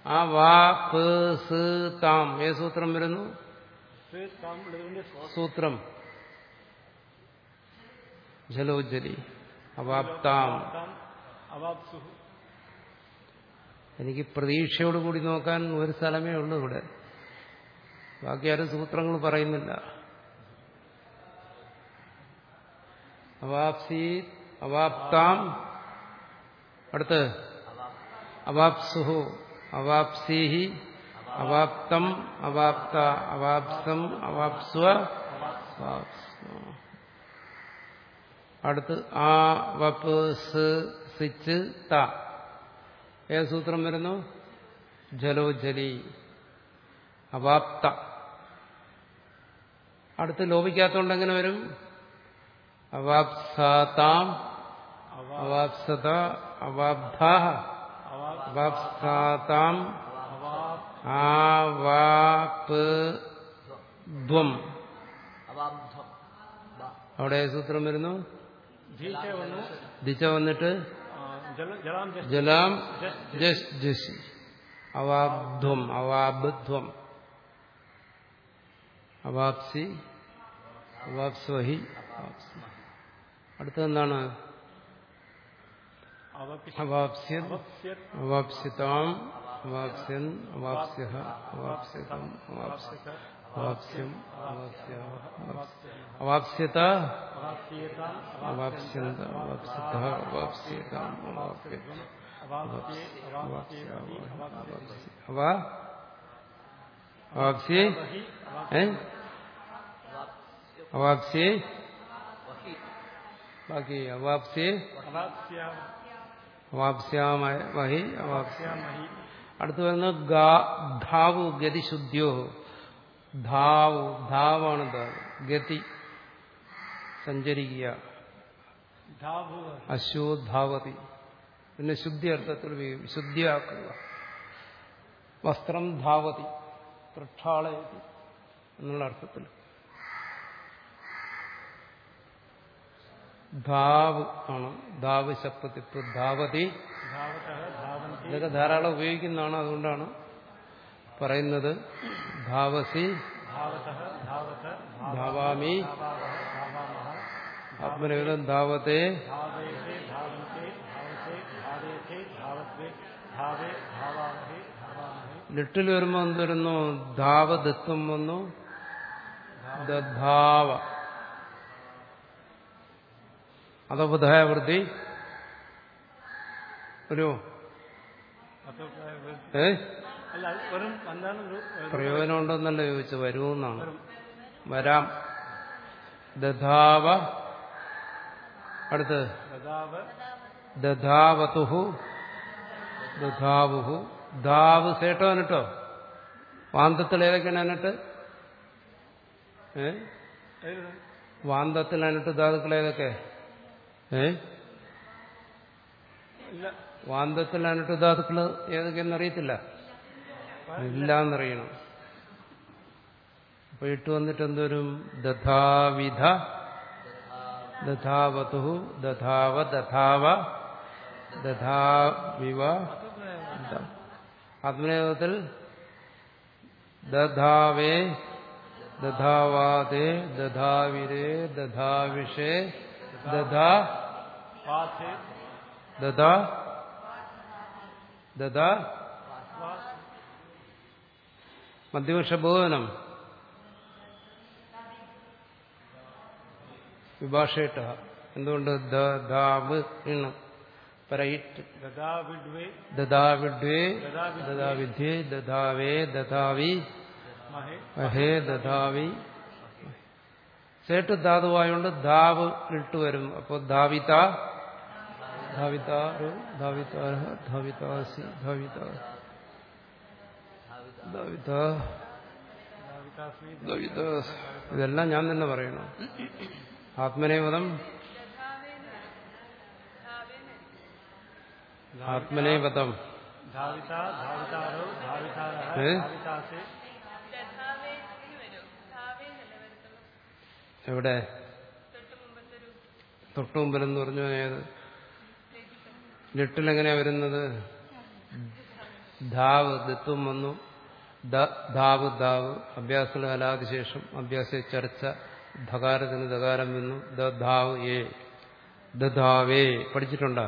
ആ വാ പ് സ് താം ഏത് സൂത്രം വരുന്നു സ് താം ലതുവിന്റെ സൂത്രം ജലോജ്ജലി അവാപ്താം താം അവാപ്സുഹു എനിക്ക് പ്രതീക്ഷയോടുകൂടി നോക്കാൻ ഒരു സ്ഥലമേ ഉള്ളൂ ഇവിടെ ബാക്കി ആരും സൂത്രങ്ങൾ പറയുന്നില്ല അവാപ്സി അവാപ്താം അടുത്ത് അവാപ്സുഹു അവാപ്സീഹി അവാപ്തം അവാപ്ത അവാപ്സം അവാപ്സ്വ അവാപ്സ്വ. അടുത്ത് ആ വപ്പ് സ് സിച്ച് ത ഏത് സൂത്രം വരുന്നു ജലോ ജലി അവാപ്ത അടുത്ത് ലോപിക്കാത്തോണ്ട് എങ്ങനെ വരും അവാപ്സാതാം അവ അവാപ്സത അവാബ്ധ അവാ അവാപ്സാതാം അവാ ആവാപ് ധ്വം അവാബ്ധം ബ അവിടെ ഏത് സൂത്രം വരുന്നു ധീച്ച വന്നു ദിച്ച വന്നിട്ട് ആ, ജല ജലാം ജസ് ജലാം ജസ് ജസ് ജസി അവാബ്ധ്വം അവാബ്ധ്വം അവാപ്സി അവാപ്സ്വഹി അവാപ്സി. അടുത്തെന്താണ് അവപി അവാപ്സ്യൻ അവപ്സ്യത് അവാപ്സ്യതാം അവാപ്സ്യൻ അവാപ്സ്യ അവാപ്സ്യതം അവാപ്സ്യ അവാപ്സ്യം അവാപ്സ്യ അവാപ്സ്യത അവാപ്സ്യേതാം അവാപ്സ്യന്ത അവാപ്സ്യത അവാപ്സ്യതാം അവാപ്യ അവാപ്സ്യേ അവാപ്സ്യേതി അവാപ്സ്യേതി അവ അവാപ്സ്യേ വഹി ഏ അവാപ്സ്യേ വഹി ബാക്കി അവാപ്സ്യേ അവാപ്സ്യാ അവാപ്സ്യാമ വഹി അവാപ്സ്യ അവാപ്സ്യാമഹി അടുത്ത് വരുന്നത് ഗാ- ധാവു ഗതിശുദ്ധ്യോ ധാവു ധാവാണ് ധാവ് ഗതി സഞ്ചരിക്കുക ധാഭുവ അശ്വോ ധാവതി പിന്നെ ശുദ്ധി അർത്ഥത്തിൽ ഉപയോഗിക്കും ശുദ്ധിയാക്കുക വസ്ത്രം ധാവതി പ്രക്ഷാളയതി എന്നുള്ള അർത്ഥത്തിൽ ധാവ് ആണ് ധാവ് ശബ്ദത്തിൽ ധാവതി ധാവതഃ ധാവന്തി ഇതൊക്കെ ധാരാളം ഉപയോഗിക്കുന്നതാണ് അതുകൊണ്ടാണ് പറയുന്നത് ധാവസി ധാവതഃ ധാവത ധാവാമി ധാവാവഹ ധാവാമഹ ആത്മനിവേദം ധാവത്തെ ധാവേഹേ ധാവന്തെ ധാവത്തെ ധാവേഹേ ധാവത്വേ ധാവേ ധാവാമഹേ ധാവാമഹേ ലിട്ടിൽ വരുമ്പോൾ എന്ത് വരുന്നു ധാവദത്വം വന്നു ദധാവ അതബുധായവൃത്തി ഒരു അഭിപ്രായ വൃത്തി. ഏ അല്ല അത് വെറും എന്താണ് ഒരു ഒരു പ്രയോജനം ഉണ്ടെന്നല്ല ചോദിച്ചു വരുമെന്നാണ് വെറും വരാം ദധാവ അടുത്ത് ദദാവ ദധാവതുഹു ദധാവുഹു ധാവ് സേട്ടോ എന്നിട്ടോ വാന്തത്തിൽ ഏതൊക്കെയാണ് എന്നിട്ട് ഏ ഏത്? വാന്തത്തിൽ എന്നിട്ട് ധാതുക്കൾ ഏതൊക്കെ ഏ ഇല്ല വാന്തത്തിൽ എന്നിട്ട് ധാതുക്കൾ ഏതൊക്കെയെന്ന് അറിയത്തില്ല ഇല്ല എന്നറിയണം അപ്പൊ ഇട്ട് വന്നിട്ട് എന്തോരും ദധാവിധ ദധാവതു ദധാവ ദധാവ ദധാവിവ ആത്മനേപത്തിൽ ദധാവേ ദധാവാദേ ദധാവിരേ ദധാവിഷേ ദധാ വാസേ ദധാ ദധാ വാസ് മധ്യപക്ഷ ബോധനം വിഭാഷയിട്ട എന്തുകൊണ്ട് ദാവ് ഇണ് പരയിറ്റ് ദദാവിഡ്വേ ദദാവിഡ്വേ ദദാവിധ്യേ ദധാവേ ദധാവി മഹേ അഹേ ദധാവി സേട്ട് ധാതുവായോണ്ട് ധാവ് ഇട്ട് വരും അപ്പോൾ ധാവിത ധാവിതാരു ധാവിതാര ധാവിതാസി ധാവിത ധാവിത ദാവിതാസ്മി ധാവിത ഇതെല്ലാം ഞാൻ തന്നെ പറയണം ആത്മനേപദം ആത്മനേപദം ധാവിത ധാവിതാരോ ധാവിതാരഃ ഏ? ധാവിതാസേ എവിടെ തൊട്ടു മുമ്പിലെന്ന് പറഞ്ഞു ഏത് ലിട്ടിലെങ്ങനെയാ വരുന്നത് ധാവ് ദത്വം വന്നു ദ- ധാവ് ധാവ് അഭ്യാസത്തിൽ അലാതിശേഷം അഭ്യാസ ചർച്ച ധകാരത്തിന് ധകാരം വന്നു ദ ധാവ് ഏ ദധാവേ പഠിച്ചിട്ടുണ്ടോ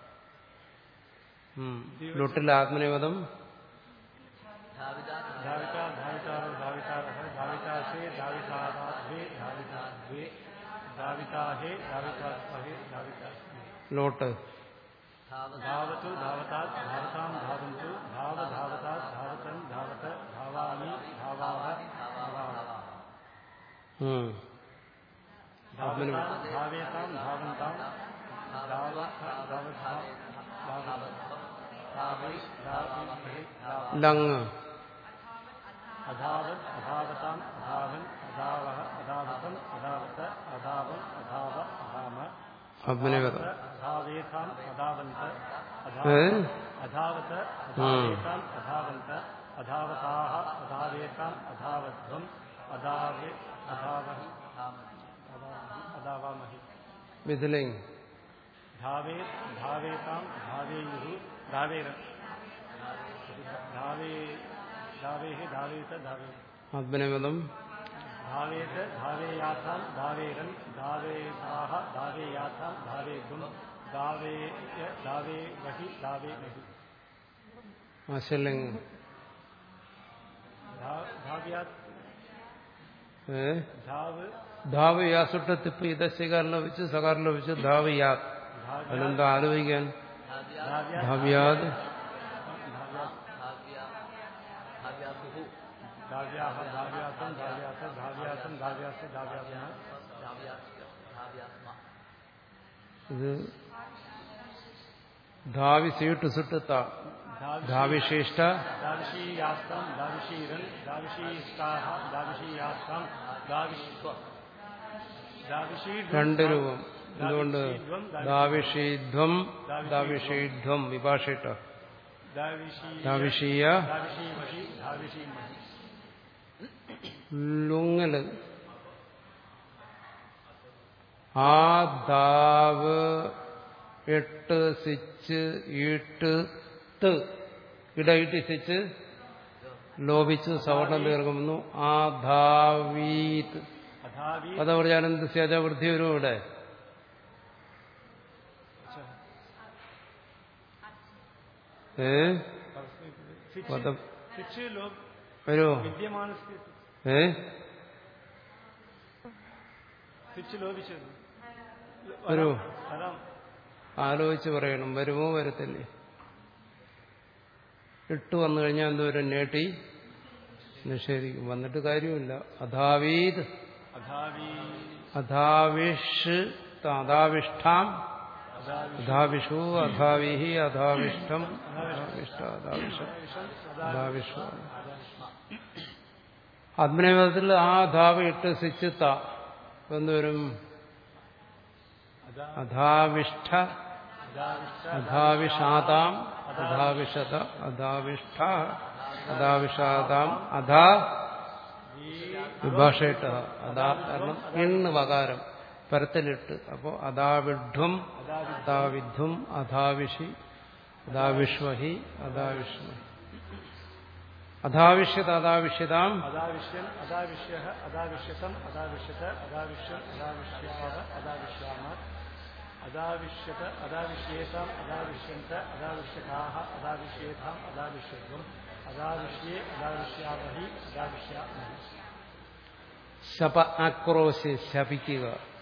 ഉം. ലൊട്ടിൽ ആത്മനിപദം धाविता धाविता धावितारो धावितारः धावितासे धाविताराध्वे धाविताध्वे धाविताहे धावितास्महे धावितास्मे ലോട്ട് धावता धावतु धावतात् धावतां धावन्तु धाव धावतात् धावतन् धावत धावामि धावाव धावाव ഉം. धावतां धावेतां धावन्तां धावथ धावथा धावत धावै धाविमहे धाव ലങ് अधावत् अधावताम् अधावन् अधावः अधावतम् अधावत अधावम् अधाव अधाम ആത്മനിപദം अधावेताम् अधावन्त ഏ? अधावत अधावेताम् अधावन्त अधावताः अधावेताम् अधावध्वम् अधावे अधावहि अधावामहि മിഥിലിംഗ് धावेत् धावेताम् धावेयुः धावेर धावे धावेः धावेत धावेत ആത്മനിപദം धावेत धावेयाथां धावेरन् धावेताः धावेयाथां धावेगुं धावे धावे वहि धावे महि ആശലിംഗ് धा- धाव्यात् ഏ धाവ് ധാവ് യാസുട്ട തിപ്പ് ഇതസ്യകാരിലോ വെച്ച് സകാരിലോ വെച്ച് ധാവ് യാ धाव्या അതിനെന്താ ആലോചിക്കാൻ धाव्या ധാവ്യാത് धाव्यात् धाव्या धाव्यासुः धाव्याः धाव्यासं धाव्यास धाव्यासं धाव्यास धाव्यासः धाव्यास्य धाव्यास्म ഇത് ധാവി സീട്ട് സുട്ട് ത धाविषी ധാവിശിഷ്ട दाविशीयास्तां दाविशीरन् दाविशीष्टाः दाविशीयास्तां दाविश्व दाविशी രണ്ട് രൂപം എന്തുകൊണ്ട് ദാവിഷീധ്വം ദാവിഷീധ്വം വിഭാഷിട്ട दाविशी ദാവിഷീയ दाविशी महि दाविशी महि ലുങ്ങല് ആ ദാവ് എട്ട് സിച്ച് ഈട്ട് ത് ഇടയിട്ട് സിച്ച് ലോപിച്ച് സവർണം തീർക്കുന്നു ആ ധാവീത് अधावी പദവർജാനന്ദ സ്യജ വൃദ്ധി വരും ഇവിടെ ഏ പദം शिक्षु लोग വരുമോ विद्यमान ഏ शिक्षु लोभिച്ചു വരുമോ അതാം ആലോചിച്ച് പറയണം വരുമോ വരത്തില്ലേ ഇട്ട് വന്നു കഴിഞ്ഞാൽ എന്തോരം നേട്ടി നിഷേധിക്കും വന്നിട്ട് കാര്യമില്ല അധാവീത് അധാവി അധാവിഷ് അധാവിഷ്ഠാം അധാവി അധാവിഷു അധാവിഹി അധാവിഷ്ടം അധാവിഷ്ട അധാവിഷ അധാവിഷു ആത്മനിപദത്തിൽ ആ ധാവ് ഇട്ട് സിച്ച് ത എന്തുവരും അധാവിഷ്ഠ അധാവിഷ്ട അധാവിഷാതാം അധാവിഷത അധാവിഷ്ഠ അധാവിഷാതാം അധാ വിഭാഷയിട്ട അതാ കാരണം ഇണ്ണ് വകാരം പരത്തിലിട്ട് അപ്പോ അതാവിഡ്വം അതാവിധ്വം അധാവിഷി അതാവിഷ്വഹി അതാവിഷ്മഹി അധാവിഷ്യത അതാവിഷ്യതാം അധാവിഷ്യൻ അധാവിഷ്യ അധാവിഷ്യതം അധാവിഷ്യത അധാവിഷ്യൻ അധാവിഷ്യാവ അധാവിഷ്യാമ അധാവിഷ്യത അധാവിഷ്യേതാം അധാവിഷ്യന്ത അധാവിഷ്യതാഹ അധാവിഷ്യേതാം അധാവിഷ്യത്വം അധാവിഷ്യേ അധാവിഷ്യാവഹി അധാവിഷ്യാമഹി ശപ ആക്രോശി ശപിക്കുക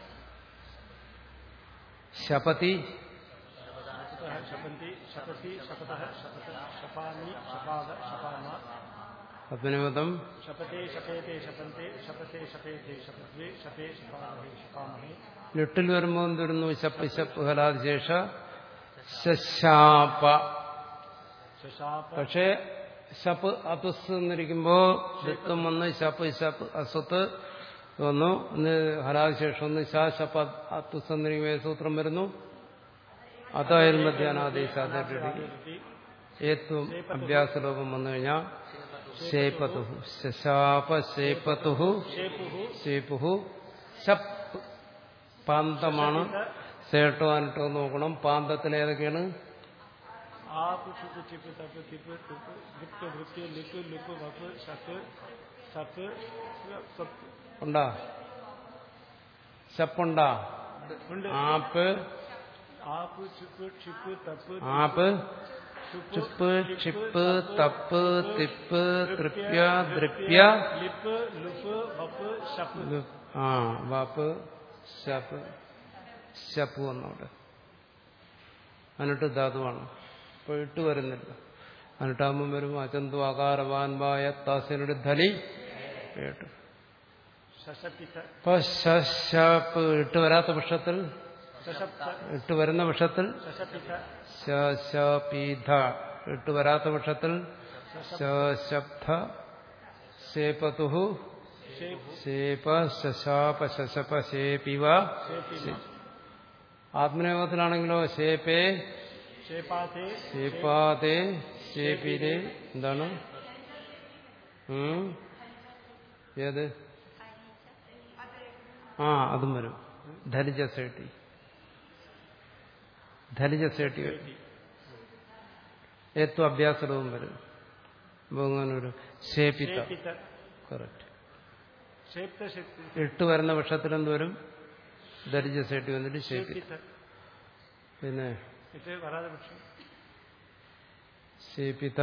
ശപതി ശപതഃ ശപന്തി ശപസി ശപതഃ ശപത ശപാമി ശപാവ ശപാമ പത്മനിപദം ശപത്തെ ശപേത്തെ ശപന്തെ ശപത്തെ ശപേത്തെ ശപദ്വേ ശപേ ശപാമഹേ ശപാമഹേ ലിട്ടിൽ വരുമ്പോൾ എന്തിരുന്നു ശപ്പ് ശപ്പ് ഹലാദിശേഷ ശാപ ശശാപ പക്ഷേ ശപ്പ് അതുസ് എന്നിരിക്കുമ്പോ ദത്വം വന്ന് ശപ്പ് ശപ്പ് അസ്വത്ത് വന്നു ഒന്ന് ഹലാദിശേഷം ഒന്ന് ശാ ശപ്പ് അത്തുസ് എന്നിരിക്കുമ്പോ ഏത് സൂത്രം വരുന്നു അതായിരുന്നു മധ്യാനാദേശാദി ഏത്വം അഭ്യാസലോപം വന്നു കഴിഞ്ഞാൽ ശേപതു ശാപ ശേപതു ഷേപുഹു ശേപുഹു ശപ്പ് പാന്തമാണ് സേട്ടോ അനട്ടോ നോക്കണം പാന്തത്തിൽ ഏതൊക്കെയാണ് आप चुप चिप तप तिप तुप गुप्त वृत्ति लिप लुप वप शप सप सप ഉണ്ടാ ശപ്പുണ്ടാ ഉണ്ട് ആപ്പ് आप चुप छिप तप ആപ്പ് ചുപ്പ് ക്ഷിപ്പ് തപ്പ് തിപ്പ് തൃപ്യ ദ്രപ്യ लिप लुप वप शप ലു- ആ വാപ്പ് ശപ്പ് ശപ്പ് വന്നവിടെ അനിട്ട് ധാതുവാണ് ഇപ്പോൾ ഇട്ട് വരുന്നില്ല അനിട്ടാകുമ്പം വരും അചന്തു ആകാരവാൻവായ താസിനുടെ ധലി കേട്ടു सशपित ഇപ്പൊ ശപ്പ് ഇട്ട് വരാത്ത പക്ഷത്തിൽ सशप्त ഇട്ട് വരുന്ന പക്ഷത്തിൽ सशपित ശപീധ ഇട്ട് വരാത്ത പക്ഷത്തിൽ ശബ്ദ ശേപതുഹു शेप ശേപ ശശാപ ശശപ ശേപിവ शेपि ആത്മനിയോഗത്തിലാണെങ്കിലോ ശേപേ शेपाते ശേപാതേ ശേപിരെ എന്താണ് ഉം? ഏത് ആ അതും വരും ധരിജ സേട്ടി ധരിജ സേട്ടി വരും ഏത്വ അഭ്യാസവും വരും അപ്പൊ അങ്ങനെ ഒരു ശേപിത്ത शेपित കറക്റ്റ് शेप्त शक्ति ഇട്ട് വരുന്ന പക്ഷത്തിൽ എന്ത് വരും ധരിജ സേട്ടി വന്നിട്ട് ശേപിത്ത शेपित പിന്നെ ഇത് വരാതെ പക്ഷം ശേപിത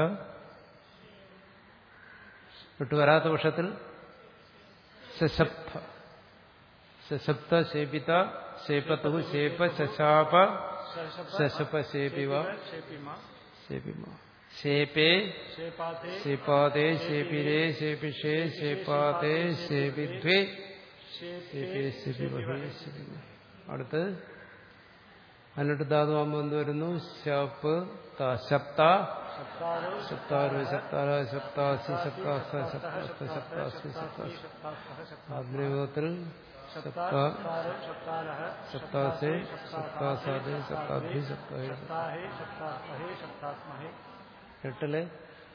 ഇട്ട് വരാത്ത പക്ഷത്തിൽ സശബ്ദ സശബ്ദ ശേപിത ശേപത്തു ശേപ ശശാപ ശശപ ശേപിവ शेपिम ശേപിമ ശേപേ शेपाते ശേപാതേ ശേപിരേ ശേപിഷേ ശേപാതേ ശേപിദ്വേ ശേപേ ശേപിവഹേ ശേപിമ അടുത്ത് എന്നിട്ട് ധാതുവാകുമ്പോൾ എന്ത് വരുന്നു ശപ്പ് ത ശബ്ദ सप्तारो സപ്താരോ സപ്താര സപ്താസി സപ്താസ സപ്താസ്ത സപ്താസ്മി സപ്താസ് ആത്മയോഗത്തിൽ സപ്ത सप्तारो सप्तारः സപ്താസേ സപ്താസാദേ സപ്താഭി സപ്താഹേ सप्ताहे सप्ताहे सप्तात्महे എട്ടിലെ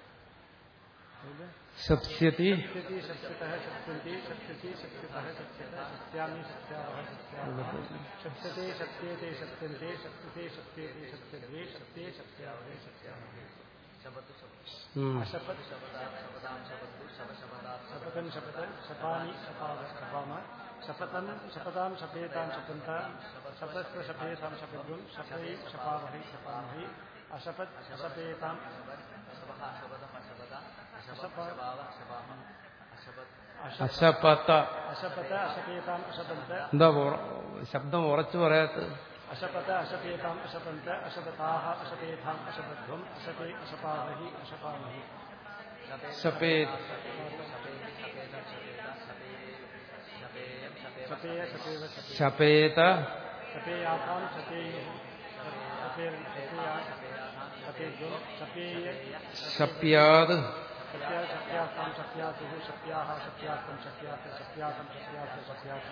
സപ്സ്യതി सप्तति सप्ततः सप्तन्ति सप्तति सप्ततः सप्ततः सत्यामि सत्यावः सत्यावः सप्तते सप्त्येते सप्तन्ते सप्तते सप्त्येते सप्तद्वे सप्ते सप्त्यावहे सत्यावहे शपथ शपथ ഉം. अशपथ शपदात् शपदां शपत्तु शप शपदात् शपथं शपथ शपानि शपाव शपाम शपथं शपथां शपेतां शपन्त शपस्व शपेतां शपद्वं शपै शपावहै शपामहै अशपथ अशपेतां अशपः अशपदम् अशपदा अशपत् अशप शपाव शपामः अशपत् अशप അശപത്ത अशपथ अशपेताम् अशपन्त എന്താ ഉറ- ശബ്ദം ഉറച്ചു പറയാത്തത് अशपथ अशपेताम् अशपन्त अशपताः अशपेताम् अशपध्वम् अशपे अशपावहि अशपामहि ശപേത് शपेय शपेव शपे ശപേത शपेयाथां शपेयुः शपेर शपेया शपेद्वं शपेय ശപ്യാത് शप्या शप्यासां शप्यासुः शप्याः शप्यासं शप्यास शप्यासं शप्यास शप्यात्म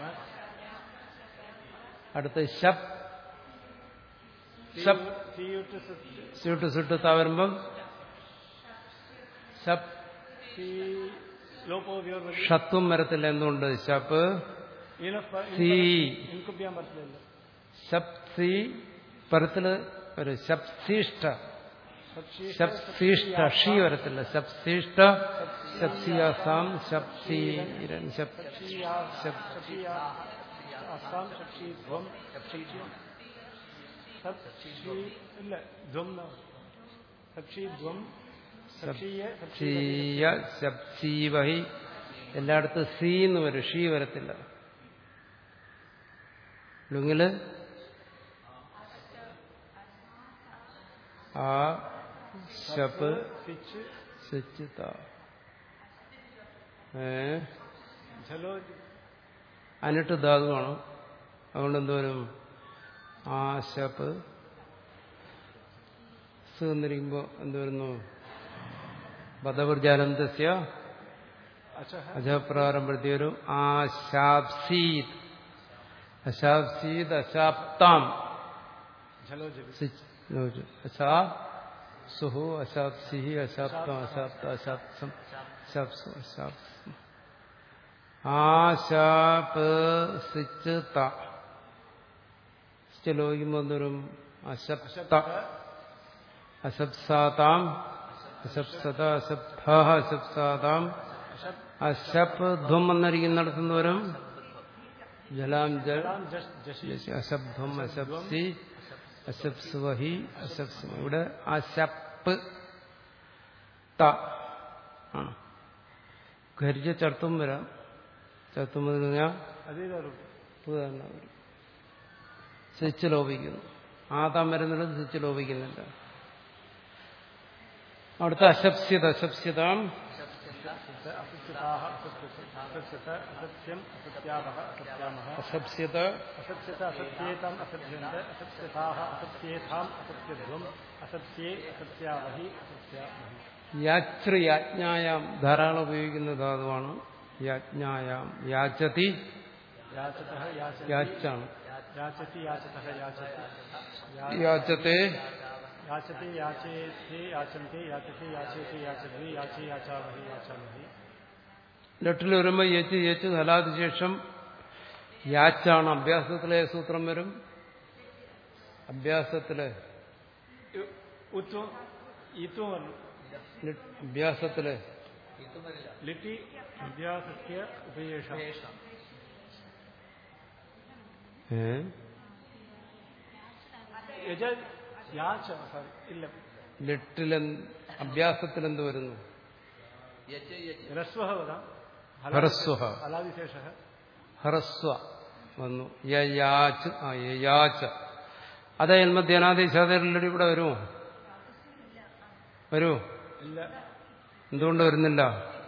അടുത്ത് ശപ് ശപ് सीयुट् സ്യൂട്ട് സുട്ടുത്താ വരുമ്പം ശപ് सी लोपो व्योर्वति ഷത്വം വരത്തില്ല എന്തുകൊണ്ട് ശപ്പ് इनः സീ इनकुभ्यां वर्तते ശപ് സി പരത്തില് ഒരു ശപ്സീഷ്ട सप्शीष्ट ശപ്സീഷ്ട ഷീ വരത്തില്ല ശപ്സീഷ്ട ശപ്സിയാസാം ശപ്സീരൻ ശപ് शप्शीया शप्शीया अस्तां शप्शीध्वं शप्शीध्वं सप्शी इल्ल ध्वं न सप्शीध्वं सप्शीय ശീയ ശപ്സീവഹി എല്ലായിടത്തും സീ എന്ന് വരും ഷീ വരത്തില്ല ലുങ്ങില് ആ ശപ്പ് सिच സിച്ചിത്ത ഏ झलो അനിട്ട് ധാതുവാണ് അതുകൊണ്ട് എന്തോരും ആ ശപ്പ് സ് എന്നിരിക്കുമ്പോ എന്തുവരുന്നു ബദവർജാനന്ദസ്യ अचः അജപ്രാരംഭത്തി വരും ആശാപ്സീത് അശാപ്സീത് അശാപ്താം झलो जगि സിച്ച് നോച്ചു. അശാ സുഹു അശാപ്സിഹി അശാപ്തം അശാപ്ത അശാപ്സം അശാപ്സു അശാപ്സം ആശാപ് സിച്ച് ത ലോകിക്കുമ്പോൾ എന്തോരും അശപ്ത അശബ്സാതാം അശബ്സത അശബ്ധ അശബ്സാതാം അശബ് ധ്വം വന്നിരിക്കുന്നിടത്തുനിന്ന് വരും ജലാം ജൽ ജലാം ജഷ് ജഷി ജസി അശബ്ദം അശബ്സി അശബ്സ്വഹി അശബ്സ്വ ഇവിടെ അശപ്പ് ത ആണ് ഖരിച്ച ചർത്തും വരാം ചർത്തും പറഞ്ഞാൽ അതേ രൂപം ഇത് തന്നെ വരും സ്വിച്ച് ലോപിക്കുന്നു ആദാം വരുന്നത് സ്വിച്ച് ലോപിക്കുന്നില്ല അവിടുത്തെ അശപ്സ്യത അശപ്സ്യതാം അസത്യതാഹ അസത്യത അസത്യം അസത്യാവഹ അസത്യാമഹ അശപ്സ്യത അസത്യത അസത്യേതാം അസത്യന്ത അസത്യതാഹ അസത്യേതാം അസത്യധ്വം അസത്യേ അസത്യാവഹി അസത്യാമഹി യാചൃ യാജ്ഞായാം ധാരാളം ഉപയോഗിക്കുന്ന ധാതുവാണ് യാജ്ഞായാം യാചതി യാചതഃ യാചതി യാച്ചാണ് യാചതി യാചതഃ യാചതി യാചത്തെ യാചത്തെ യാചേത്തെ യാചന്തെ യാചത്തെ യാചേത്തെ യാചദ്വി യാചേ യാചാമഹി യാചാമഹി ലട്ടിൽ വരുമ്പോൾ യച്ച് യച്ച് ഹലാദ് ശേഷം യാച്ചാണ് അഭ്യാസത്തിലെ സൂത്രം വരും അഭ്യാസത്തിലെ ഉത്വം ഈത്വം വന്നു ലിട്ട് അഭ്യാസത്തിലെ ലിറ്റി അഭ്യാസസ്യ ഉപയേഷം ഏ യജ യാച സോറി ഇല്ല ലിട്ടിലെ അഭ്യാസത്തിലെന്ത് വരുന്നു രസ്വഹ വദാം ഹ്രസ്വഹ ഹലാവിശേഷ ഹ്രസ്വ വന്നു യയാച്ച് ആ യയാച്ച അത് ജന്മധ്യാനാദേശാദരുടെ ഇവിടെ വരുമോ വരുമോ ഇല്ല എന്തുകൊണ്ട് വരുന്നില്ല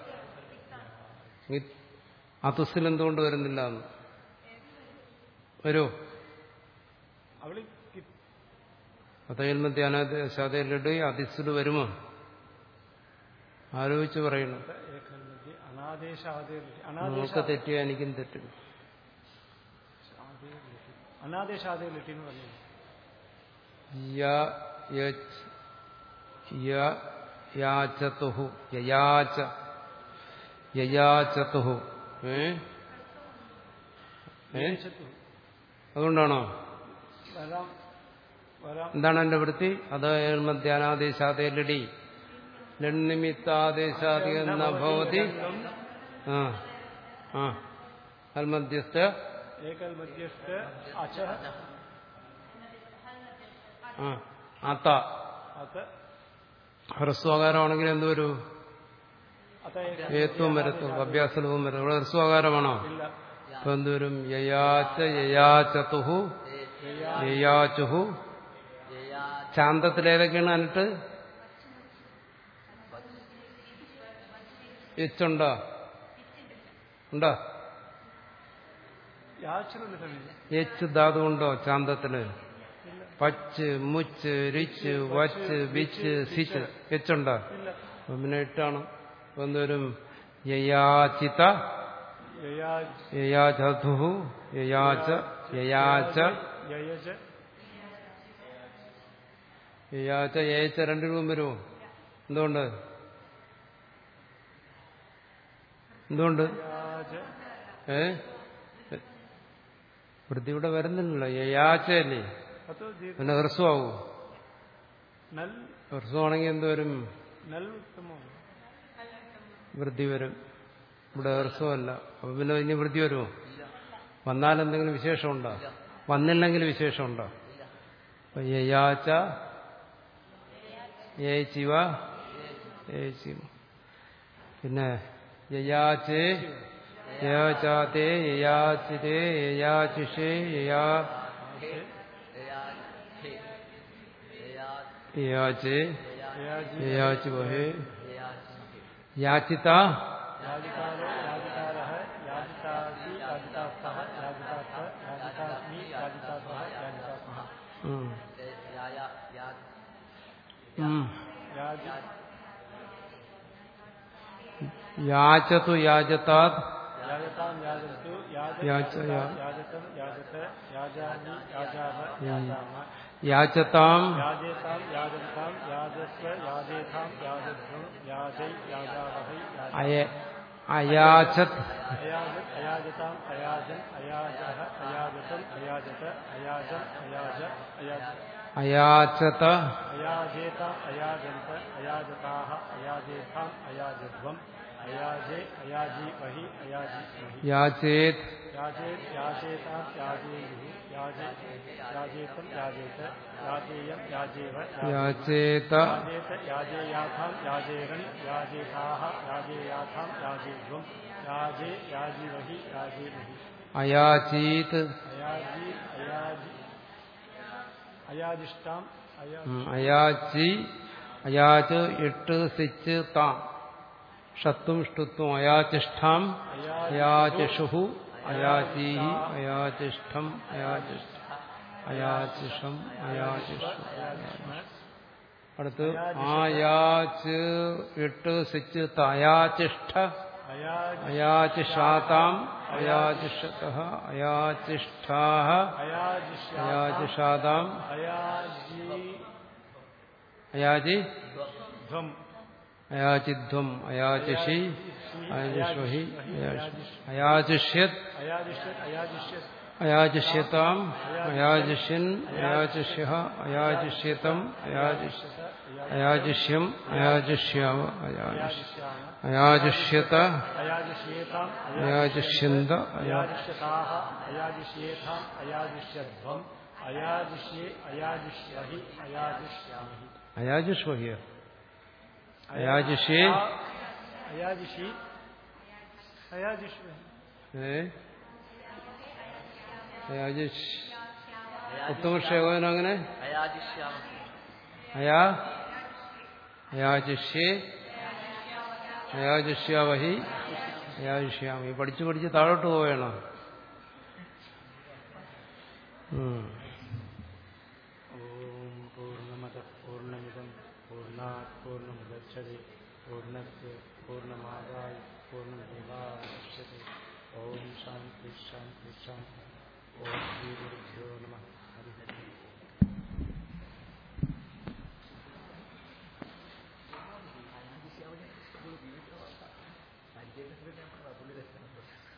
ഈ അതുസിൽ എന്തുകൊണ്ട് വരുന്നില്ല എന്ന് വരുമോ അവള് അതയൽമധ്യാനാദേശാദരുടെ അതിസിൽ വരുമോ ആലോചിച്ച് പറയണം ഏകൽമധ്യ അനാദേശ ആദേശ നമുക്ക് അനാദേശ തെറ്റിയാ എനിക്കും തെറ്റും അനാദേശ ആദേ ലിറ്റി എന്ന് പറഞ്ഞു യ- യച്ച് യ- യാചതുഹു യയാച യയാചതുഹു ഏ ഏ അതുകൊണ്ടാണോ വരാം വരാം എന്താണ് എന്റെ വൃത്തി അത് മധ്യാനാദേശാദേലടി ലണ്ണിമിത്താദേശാദി എന്ന ഭവതി ആ ആ അൽമധ്യസ്ഥ ഏകൽമധ്യസ്ഥ അച ആ അത്ത അത ഹ്രസ്വകാരമാണെങ്കിൽ എന്തുവരൂ അത ഏത്വം വരത്തും അഭ്യാസലവും വരും ഇവിടെ ഹ്രസ്വകാരമാണോ ഇല്ല അപ്പൊ എന്തുവരും യയാച്ച യയാചതുഹു യയാചുഹു ചാന്തത്തിലേതൊക്കെയാണ് എന്നിട്ട് എച്ചുണ്ടോ ഉണ്ടോ യാചന സമയം എച്ച് ധാതു ഉണ്ടോ ചാന്തത്തില് പച്ച് മുച്ച് രിച്ച് വച്ച് ബിച്ച് സിച്ച് എച്ചുണ്ടോ ഇല്ല അപ്പൊ പിന്നെ എട്ടാണ് അപ്പൊ എന്തുവരും യയാചിത യയാജ് യയാചതുഹു യയാച യയാച യയജ യയാച യയച്ച രണ്ടു രൂപം വരുമോ എന്തുകൊണ്ട് എന്തുകൊണ്ട് യാജ ഏ വൃത്തി ഇവിടെ വരുന്നില്ലല്ലോ യയാച്ചയല്ലേ അतो ദീർഘ പിന്നെ ഹ്രസ്വമാവൂ നൽ ഹ്രസ്വമാണെങ്കിൽ എന്തുവരും നൽ ഉത്തമം വൃത്തി വരും ഇവിടെ ഹ്രസ്വമല്ല അപ്പൊ പിന്നെ ഇനി വൃത്തി വരുമോ വന്നാൽ എന്തെങ്കിലും വിശേഷമുണ്ടോ വന്നില്ലെങ്കിൽ വിശേഷമുണ്ടോ അപ്പൊ യയാച്ച യയച്ചിവ യയച്ചിവ പിന്നെ യയാച്ചേ യയാചാതേ യയാചിതേ യയാചുഷേ യയാ യയാചേ യാജി യയാചുവഹേ യാചിത യാജിതാരോ യാജിതാരः യാജിതാസി യാജിതാസ്തः യാജിതാസ്ത യാജിതാസ്മി യാജിതാസ്വः യാജിതാസ്മः ഉം. ഉം. യാജി യാചതു യാചതാത് യാജതാം യാജന്തു യാജ യാച, യാ- യാജതം യാജത യാജാമി യാജാമ യാജാമ യാചതാം യാജേതാം യാജന്താം യാജസ്വ യാജേതാം യാജധ്വം യാജൈ യാജാവഹൈ യാജ അയ അയാചത് അയാജത് അയാജതാം അയാജൻ അയാജഹ അയാജതം അയാജത അയാജം അയാജ അയാജ അയാചത അയാജേതാം അയാജന്ത അയാജതാഹ അയാജേതാം അയാജധ്വം അയാജേ അയാജി വഹി അയാജി വഹി യാചേത് യാചേത് യാചേതാം യാചേയുः യാചേ യാചേതം യാചേത യാചേയം യാചേവ യാചേത യാചേത യാചേയാഥാം യാചേരൻ യാചേതാഹ യാചേയാഥാം യാചേധ്വം യാചേ യാജിവഹി യാചേവഹി അയാചീത് അയാജി അയാജി അയാജിഷ്ടാം അയാ ഉം, അയാചി അയാച് ഇട്ട് സിച്ച് താം ഷത്തും ഷ്ടുത്വം അയാചിഷ്ഠാം അയാചിഷുഹു അയാചീഹി അയാചിഷ്ഠം അയാചിഷ്ഠ അയാചിഷം അയാചിഷു അടുത്ത് ആയാച്ച് ഇട്ട് സിച്ച് ത അയാചിഷ്ഠ അയാജി അയാചിഷാതാം അയാചിഷത അയാചിഷ്ഠാ അയാജിഷ്യാ അയാചിഷാതാം അയാജി അയാചി ധ്വം അയാചിധ്വം അയാചിഷി അയാചിഷ്വഹി അയാചിഷ്യത് അയാജിഷ്യത് അയാജിഷ്യത് അയാചിഷ്യതാം അയാചിഷ്യൻ അയാചിഷ്യ അയാചിഷ്യതം അയാചിഷ് അയാചിഷ്യം അയാചിഷ്യാവ അയാചിഷ് അയാജിഷ്യാമ അയാചിഷ്യത അയാജിഷ്യേതാം അയാചിഷ്യന്ത അയാ അയാജിഷ്യതാഹ അയാജിഷ്യേതാം അയാജിഷ്യധ്വം അയാജിഷ്യേ അയാജിഷ്യഹി അയാജിഷ്യാമഹി അയാചിഷ്വഹിയ അയാചിഷ്യേ അയാജിഷി അയാജിഷ്വഹി ഏ അയാചിഷ് ഉത്തമക്ഷേപൻ അങ്ങനെ അയാജിഷ്യാമ അയാ അയാചിഷ്യേ അയാചിഷ്യാവഹി അയാചിഷ്യാമി പഠിച്ചു പഠിച്ച് താഴോട്ട് പോവേണം ഉം. ഓം പൂർണ്ണമത പൂർണ്ണമിതം പൂർണ്ണാത് പൂർണ്ണമുദച്ഛതി പൂർണ്ണസ് പൂർണ്ണമാദായ പൂർണ്ണമേവാവശിഷ്യത്തെ ഓം ശാന്തി ശാന്തി ശാന്തി ഓം ശ്രീ ഗുരുഭ്യോ നമ ഹരി ഓം അഞ്ചേക്കത്തിൽ ഞാൻ പുള്ളി രക്ഷപ്പെട്ടു